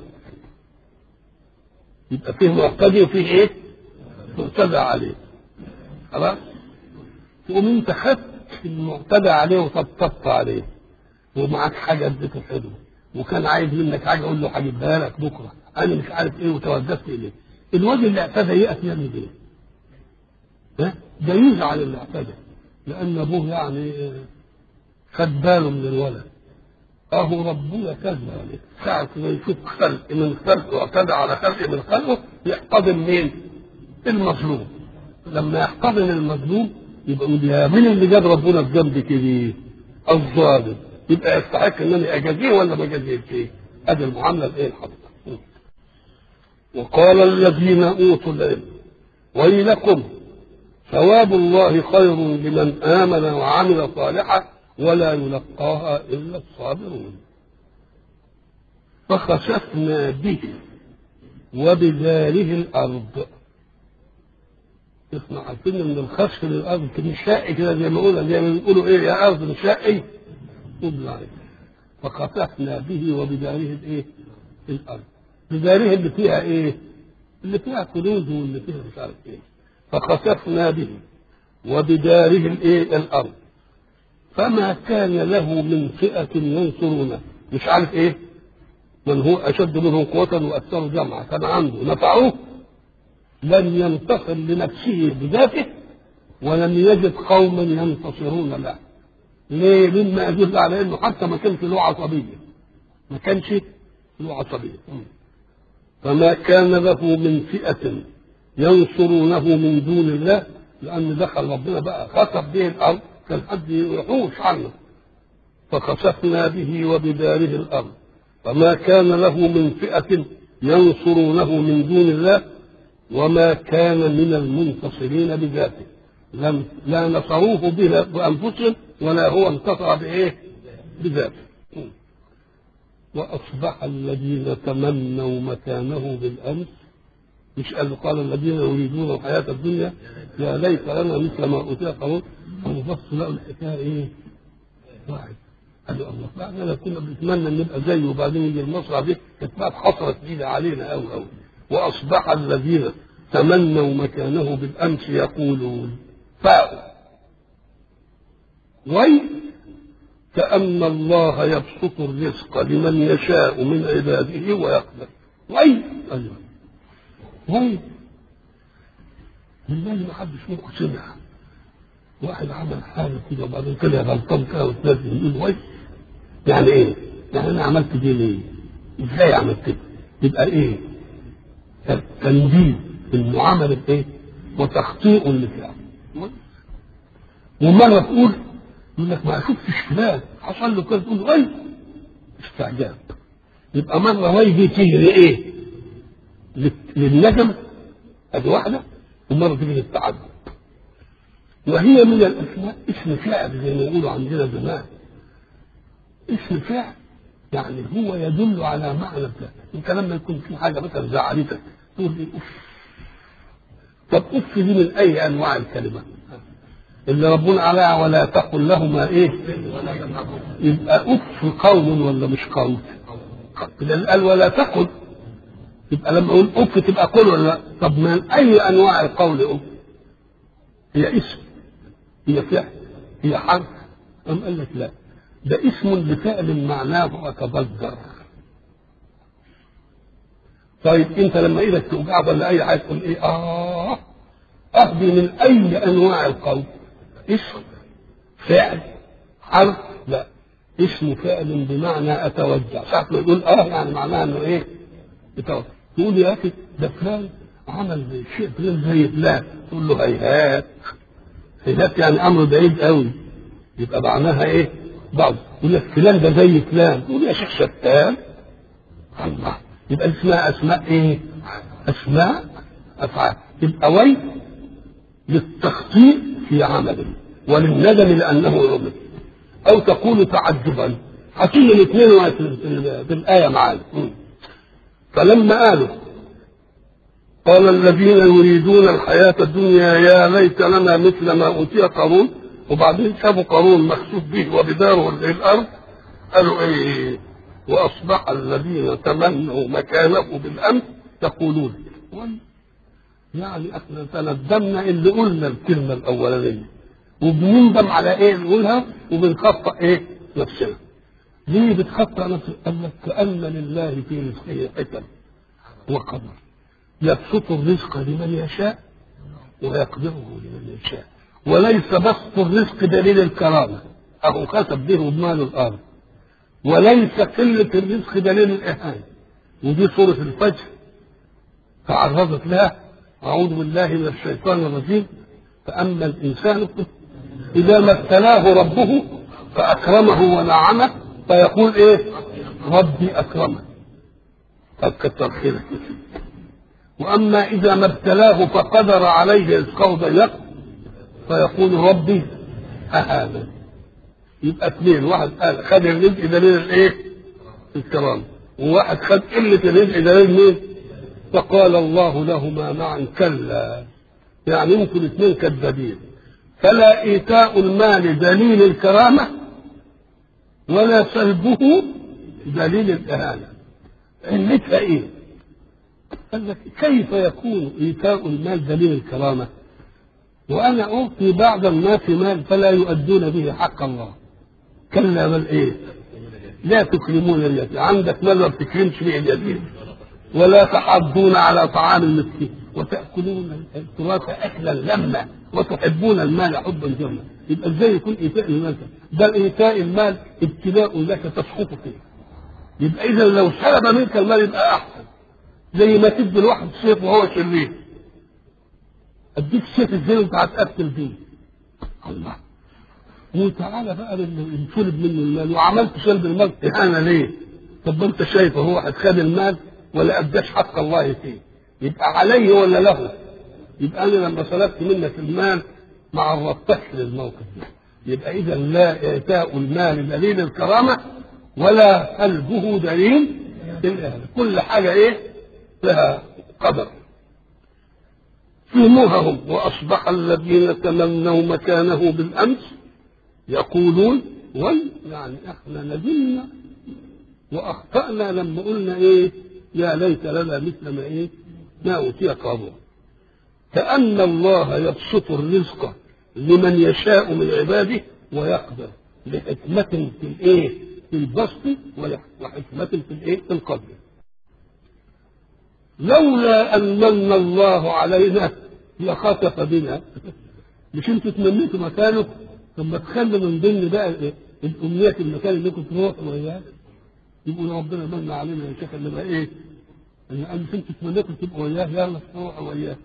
يبقى فيه معتدي وفيه ايه؟ معتدى عليه خلاص؟ تقوم انت خدت المعتدى عليه وطبطبت عليه ومعاك حاجه اديته حلوه وكان عايز منك حاجه اقول له هجيبها لك بكره انا مش عارف ايه وتوجهت اليه الواد اللي اعتدى يأتي يعمل ايه؟ ها؟ ده يزعل اللي اعتدى لان ابوه يعني خد باله من الولد اهو ربنا كذلك ساعة ما يشوف خلق من خلقه واعتدى على خلق من خلقه يحتضن مين؟ المظلوم لما يحتضن المظلوم يبقى يقول يا مين اللي جاب ربنا في جنبي كده؟ الظالم يبقى يستحق ان انا اجازيه ولا ما اجازيهش؟ ادي المعامله الايه الحقيقه وقال الذين اوتوا العلم ويلكم ثواب الله خير لمن امن وعمل صالحا ولا يلقاها الا الصابرون فخسفنا به وبداره الارض احنا عارفين ان الخسف للارض انشائي كده زي ما قلنا زي ما بيقولوا ايه يا ارض انشائي فخسفنا به وبداره الايه؟ الارض بداره اللي فيها ايه؟ اللي فيها كنوز واللي فيها مش عارف ايه فخسفنا به وبداره الايه؟ الارض فما كان له من فئة ينصرونه مش عارف ايه من هو اشد منه قوة واكثر جمعا كان عنده نفعوه لم ينتصر لنفسه بذاته ولم يجد قوما ينتصرون له ليه؟ مما يدل على انه حتى ما كانش له عصبية ما كانش له عصبية فما كان له من فئة ينصرونه من دون الله لأن دخل ربنا بقى خسف به الأرض كان حد يحوش عنه فخسفنا به وبداره الأرض فما كان له من فئة ينصرونه من دون الله وما كان من المنتصرين بذاته لم لا نصروه بأنفسهم ولا هو انتصر بإيه؟ بذاته وأصبح الذين تمنوا مكانه بالأمس مش قال قال الذين يريدون الحياة الدنيا يا ليت لنا مثل ما أوتي قارون فبص لقوا الحكاية إيه؟ واحد قالوا الله بعد لو كنا بنتمنى ان نبقى زيه وبعدين يجي المصرع دي كانت بقى حصرت جديدة علينا قوي قوي وأصبح الذين تمنوا مكانه بالأمس يقولون فاء وي كأن الله يبسط الرزق لمن يشاء من عباده ويقدر وي أيوه وي بالله ما حدش منكم سمع واحد عمل حاجه كده وبعدين طلع غلطان كده وتنزل يقول وي يعني ايه؟ يعني انا عملت دي ليه؟ ازاي عملت كده؟ يبقى ايه؟ تنديد المعامله بايه؟ وتخطيء لفعل ومره تقول يقول لك ما شفتش فلان حصل له كده تقول وي استعجاب يبقى مره وي دي تيجي لايه؟ للندم ادي واحده ومره تيجي للتعجب وهي من الاسماء اسم فعل زي ما يقولوا عندنا زمان اسم فعل يعني هو يدل على معنى الفعل انت لما يكون في حاجه مثلا زعلتك تقول لي اف طب اف دي من اي انواع الكلمه اللي ربنا عليها ولا تقل لهما ايه يبقى اف قول ولا مش قول اللي قال ولا تقل يبقى لما اقول اف تبقى قول ولا لا طب من اي انواع القول اف هي اسم هي فعل هي حرف أم قال لك لا ده اسم لفعل معناه أتبذر طيب انت لما ايدك توجعك ولا اي حاجه تقول ايه اه اهدي من اي انواع القول اسم فعل حرف لا اسم فعل بمعنى اتوجع ساعة ما يقول اه يعني معناها انه ايه يتوجع تقول يا اخي ده فلان عمل شيء فلان زي فلان تقول له هيهات هيهات يعني امر بعيد قوي يبقى معناها ايه بعض يقول لك فلان ده زي فلان تقول يا شيخ شتان الله يبقى اسمها اسماء ايه اسماء افعال يبقى ويل للتخطيء في عمله وللندم لانه عمل او تقول تعجبا هتيجي الاثنين في الايه معانا فلما قالوا قال الذين يريدون الحياة الدنيا يا ليت لنا مثل ما أوتي قارون وبعدين شافوا قارون مخسوف به وبداره الأرض قالوا إيه وأصبح الذين تمنوا مكانه بالأمس يقولون يعني احنا تندمنا اللي قلنا الكلمة الأولانية وبنندم على ايه نقولها وبنخطأ ايه نفسنا ليه بتخطأ نفسك؟ قال لك كأن لله في رزقه حكم وقدر يبسط الرزق لمن يشاء ويقدره لمن يشاء وليس بسط الرزق دليل الكرامة أو كسب به مال الأرض وليس قلة الرزق دليل الإهانة ودي سورة الفجر تعرضت لها أعوذ بالله من الشيطان الرجيم فأما الإنسان إذا ما ابتلاه ربه فأكرمه ونعمه فيقول إيه ربي أكرمه طب كتر خيرك وأما إذا ما ابتلاه فقدر عليه رزقه ضيق فيقول ربي أهانا يبقى اثنين واحد قال خد الرزق دليل الايه؟ الكرامة وواحد خد قلة الرزق دليل مين؟ فقال الله لهما معا كلا يعني يمكن اثنين كذابين فلا ايتاء المال دليل الكرامه ولا سلبه دليل الاهانه علتها ايه قال لك كيف يكون ايتاء المال دليل الكرامه وانا اعطي بعض الناس مال فلا يؤدون به حق الله كلا بل ايه لا تكرمون اليتيم عندك مال ما بتكرمش به اليتيم ولا تحضون على طعام المسكين وتأكلون التراث أكلا لما وتحبون المال حبا جما يبقى ازاي يكون إيتاء المال بل إيتاء المال ابتلاء لك تسقط فيه يبقى إذا لو سلب منك المال يبقى أحسن زي ما تدي الواحد سيف وهو شرير أديك سيف ازاي وأنت هتقتل بيه الله وتعالى بقى اللي انسلب منه المال وعملت سلب المال إهانة ليه؟ طب انت شايف هو خد المال ولا اداش حق الله فيه يبقى عليه ولا له يبقى انا لما سلبت منك المال ما عرضتكش للموقف ده يبقى اذا لا اعتاء المال دليل الكرامه ولا قلبه دليل الإهانة. كل حاجه ايه لها قدر فهموهم واصبح الذين تمنوا مكانه بالامس يقولون وي يعني احنا ندمنا واخطانا لما قلنا ايه يا ليت لنا مثل ما ايه ما اوتي قارون كأن الله يبسط الرزق لمن يشاء من عباده ويقدر لحكمة في الايه في البسط وحكمة في الايه في القدر لولا أن من الله علينا لخسف بنا مش انتوا تمنيتوا مكانه ثم تخلوا من ضمن بقى الامنيات المكان اللي كنت تروحوا وياه يبقوا ربنا من علينا يا شيخ اللي بقى ايه؟ ان قال انتوا تمنيتوا تبقوا وياه يلا تروحوا وياه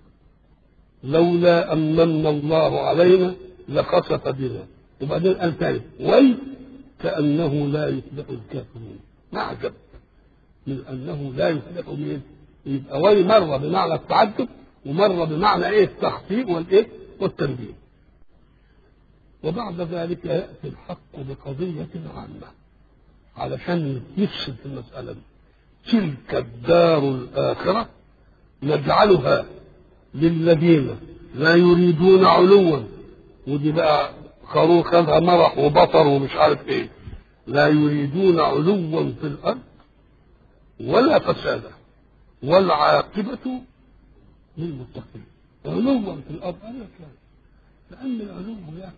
لولا ان من الله علينا لخسف بنا وبعدين قال تاني وي كانه لا يفلح الكافرون معجب من انه لا يفلح مين؟ يبقى وي مره بمعنى التعجب ومره بمعنى ايه التخطيء والايه؟ والتنبيه وبعد ذلك ياتي الحق بقضيه عامه علشان يفسد في المساله دي تلك الدار الاخره نجعلها للذين لا يريدون علوا ودي بقى قارون خدها مرح وبطر ومش عارف ايه لا يريدون علوا في الارض ولا فسادا والعاقبه للمتقين علوا في الارض قال لك لا لان العلو يعني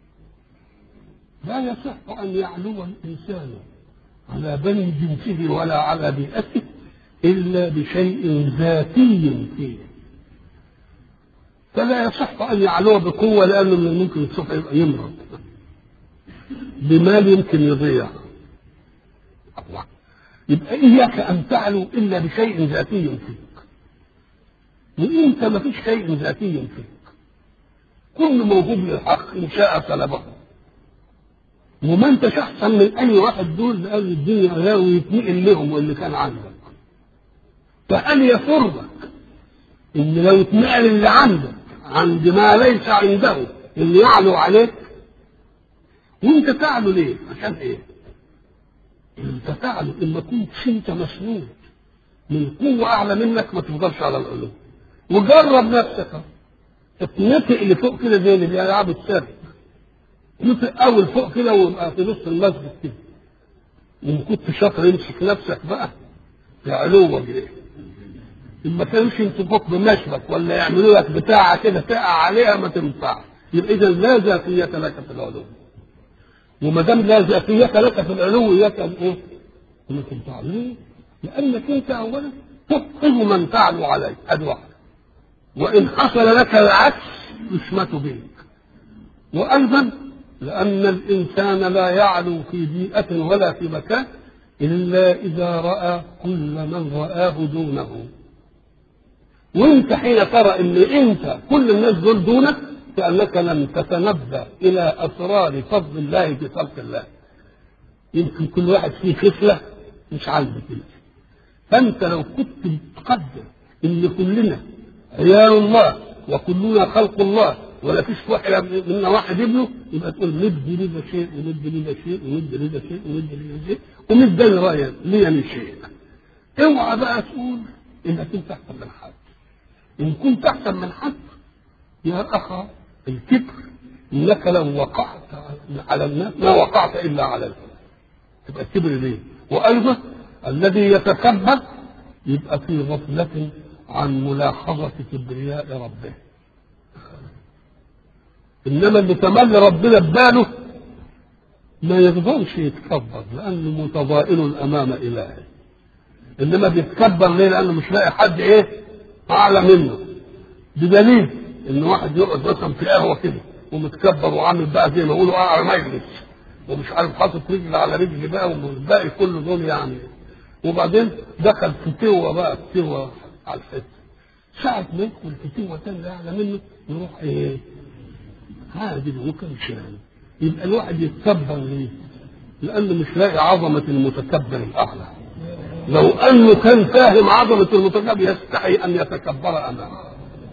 لا يصح ان يعلو الانسان على بني جنسه ولا على بيئته الا بشيء ذاتي فيه فلا يصح ان يعلو بقوه لانه من الممكن الصبح يبقى يمرض بمال يمكن يضيع الله يبقى اياك ان تعلو الا بشيء ذاتي فيك وانت ما فيش شيء ذاتي فيك كل موهوب للحق ان شاء سلبه وما انتش احسن من اي واحد دول لان الدنيا غاوي يتنقل لهم واللي كان عندك فهل يسرك ان لو اتنقل اللي عندك عند ما ليس عنده اللي يعلو عليك وانت تعلو ليه؟ عشان ايه؟ انت تعلو اما كنت انت مسنود من قوة أعلى منك ما تفضلش على العلو وجرب نفسك اتنطق لفوق كده زي اللي بيلعب السابق نطق أول فوق كده ويبقى في نص المسجد كده وإن كنت شاطر امسك نفسك بقى في علوك ايه ما كانش يمسكوك بمشبك ولا يعملوا لك بتاعة كده تقع عليها ما تنفعش يبقى إذا لا ذاتية لك في العلو وما دام لا ذاتية لك في العلو إياك أن إيه؟ أن تنفع ليه؟ لأنك أنت أولا تفقد من تعلو عليك أدي واحدة وإن حصل لك العكس يشمت بك وأيضا لأن الإنسان لا يعلو في بيئة ولا في مكان إلا إذا رأى كل من رآه دونه وانت حين ترى ان انت كل الناس دول دونك كانك لم تتنبه الى اسرار فضل الله في خلق الله يمكن كل واحد فيه خصله مش عاجبك انت فانت لو كنت تقدر ان كلنا عيال الله وكلنا خلق الله ولا فيش واحد منا واحد ابنه يبقى تقول ندي لذا شيء وندي لذا شيء وندي لذا شيء وندي لذا شيء وندي رايا ليا من شيء اوعى بقى تقول انك انت احسن من حد ان كنت احسن من حد يا اخا الكبر انك لو وقعت على الناس ما وقعت الا على الناس تبقى الكبر ليه وايضا الذي يتكبر يبقى في غفلة عن ملاحظة كبرياء ربه إنما اللي تملي ربنا بباله ما يقدرش يتكبر لأنه متضائل أمام إلهه إنما بيتكبر ليه؟ لأنه مش لاقي حد إيه؟ أعلى منه بدليل إن واحد يقعد مثلا في قهوة كده ومتكبر وعامل بقى زي ما يقولوا أعلى مجلس ومش عارف حاطط رجل على رجل بقى والباقي كله دول يعني وبعدين دخل في توه بقى في توه على الحته ساعة ما يدخل في توه تاني أعلى منه يروح إيه؟ هادي وكان شان يبقى الواحد يتكبر ليه؟ لأنه مش لاقي عظمة المتكبر الأعلى لو أنه كان فاهم عظمة المتكبر يستحي أن يتكبر أمامه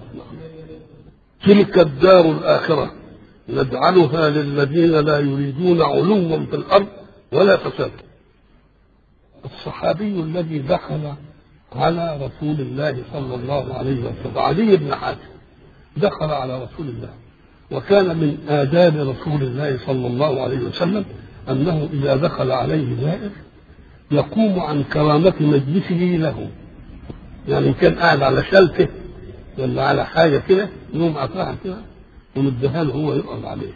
تلك الدار الآخرة نجعلها للذين لا يريدون علوا في الأرض ولا فسادا الصحابي الذي دخل على رسول الله صلى الله عليه وسلم علي بن حاتم دخل على رسول الله وكان من آداب رسول الله صلى الله عليه وسلم أنه إذا دخل عليه زائر يقوم عن كرامة مجلسه له يعني كان قاعد على شلته ولا على حاجة كده يقوم قطعها كده ومديها له هو يقعد عليه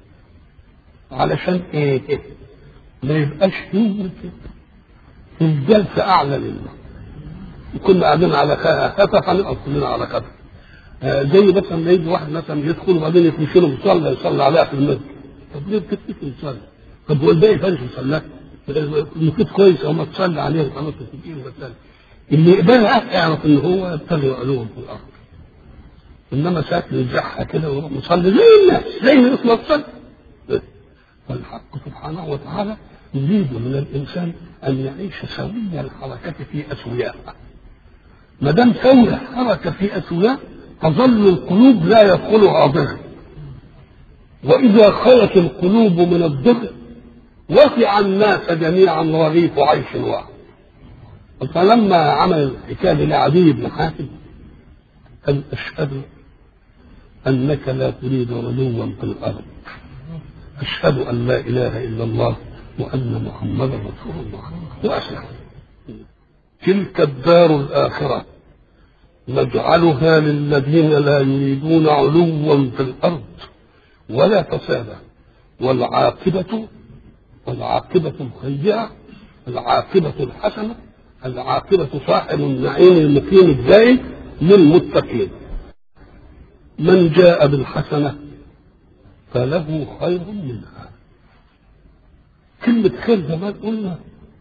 علشان ايه ما يبقاش هو كده في الجلسة أعلى لله كنا قاعدين على كتف هنقعد كلنا على كتف آه زي مثلا ما يجي واحد مثلا يدخل وبعدين يتمشي له مصلى يصلي عليها في المسجد طب ليه بتكتب يصلي؟ طب هو الباقي فارش يصلي المفيد كويس او ما تصلي عليه وخلاص تجيب مثلا اللي يقبلها يعرف ان هو يبتغي علوم في الارض انما ساعات يرجعها كده ويروح مصلي زي الناس زي ما يطلع تصلي فالحق سبحانه وتعالى يريد من الانسان ان يعيش سوي الحركه في اسوياء ما دام سوي الحركه في اسوياء تظل القلوب لا يدخلها ضر واذا خلت القلوب من الضر وسع الناس جميعا رغيف عيش واحد فلما عمل الحكايه لعدي بن حاتم قال اشهد انك لا تريد علوا في الارض اشهد ان لا اله الا الله وان محمدا رسول الله واسلم تلك الدار الاخره نجعلها للذين لا يريدون علوا في الارض ولا فسادا والعاقبه العاقبه الخيره العاقبه الحسنه العاقبه صاحب النعيم المقيم الدائم للمتقين من جاء بالحسنه فله خير منها كلمة خير زمان قلنا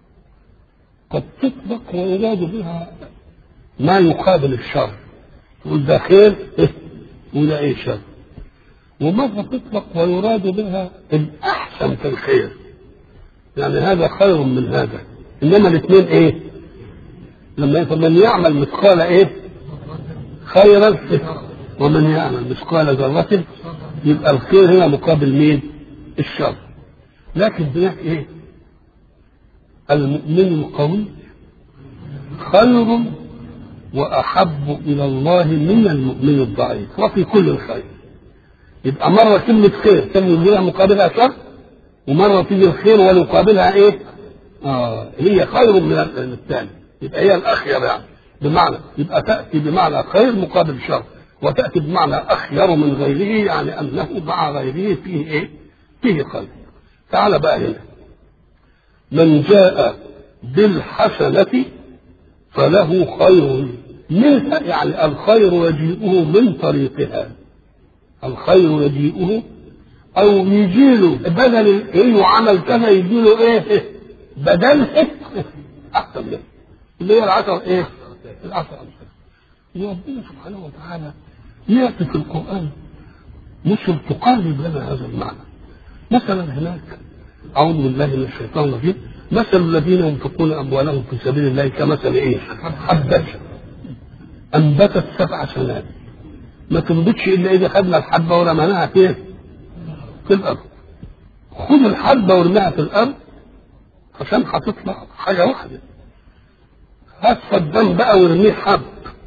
قد تطلق ويراد بها ما يقابل الشر تقول ده خير وده ايه شر ومرة تطلق ويراد بها الأحسن في الخير يعني هذا خير من هذا إنما الاثنين إيه؟ لما فمن يعمل مثقال ايه خيرا ومن يعمل مثقال ذرة يبقى الخير هنا مقابل مين الشر لكن هناك ايه المؤمن القوي خير واحب الى الله من المؤمن الضعيف وفي كل الخير يبقى مره كلمه خير كلمه لها مقابلها شر ومره تيجي الخير ويقابلها ايه اه هي خير من الثاني يبقى هي الاخير يعني بمعنى يبقى تاتي بمعنى خير مقابل شر وتاتي بمعنى اخير من غيره يعني انه مع غيره فيه ايه فيه خير تعال بقى هنا من جاء بالحسنة فله خير منها يعني الخير يجيئه من طريقها الخير يجيئه او يجيله بدل انه عمل كذا يجيله ايه بدل احسن منه اللي هي العشر ايه العشر امثال ربنا سبحانه وتعالى ياتي في القران مثل تقرب لنا هذا المعنى مثلا هناك اعوذ بالله من الشيطان الرجيم مثل الذين ينفقون اموالهم في سبيل الله كمثل ايه؟ حبة انبتت سبع سنابل ما تنبتش الا اذا خدنا الحبه ورميناها فين؟ في الارض خد الحبه وارميها في الارض عشان هتطلع حاجه واحده هات فدان بقى وارميه حب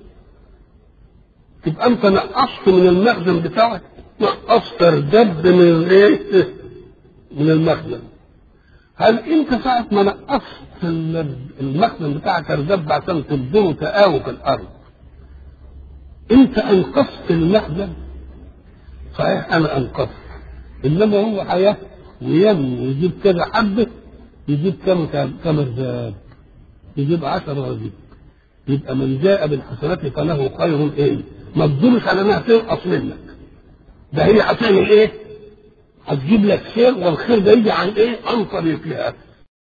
تبقى انت نقصت من المخزن بتاعك نقصت ردب من الايه؟ من المخزن هل انت ساعة ما نقصت المخزن بتاعك ردب عشان تبذره تقاوي في الارض انت انقذت المخزن صحيح انا انقذت انما هو حياة وينمو ويجيب كذا حبة يجيب كم كم رداب يجيب عشر رديب يبقى من جاء بالحسنات فله خير ايه ما تدورش على انها تنقص منك ده هي هتعمل ايه هتجيب لك خير والخير ده يجي عن ايه عن طريقها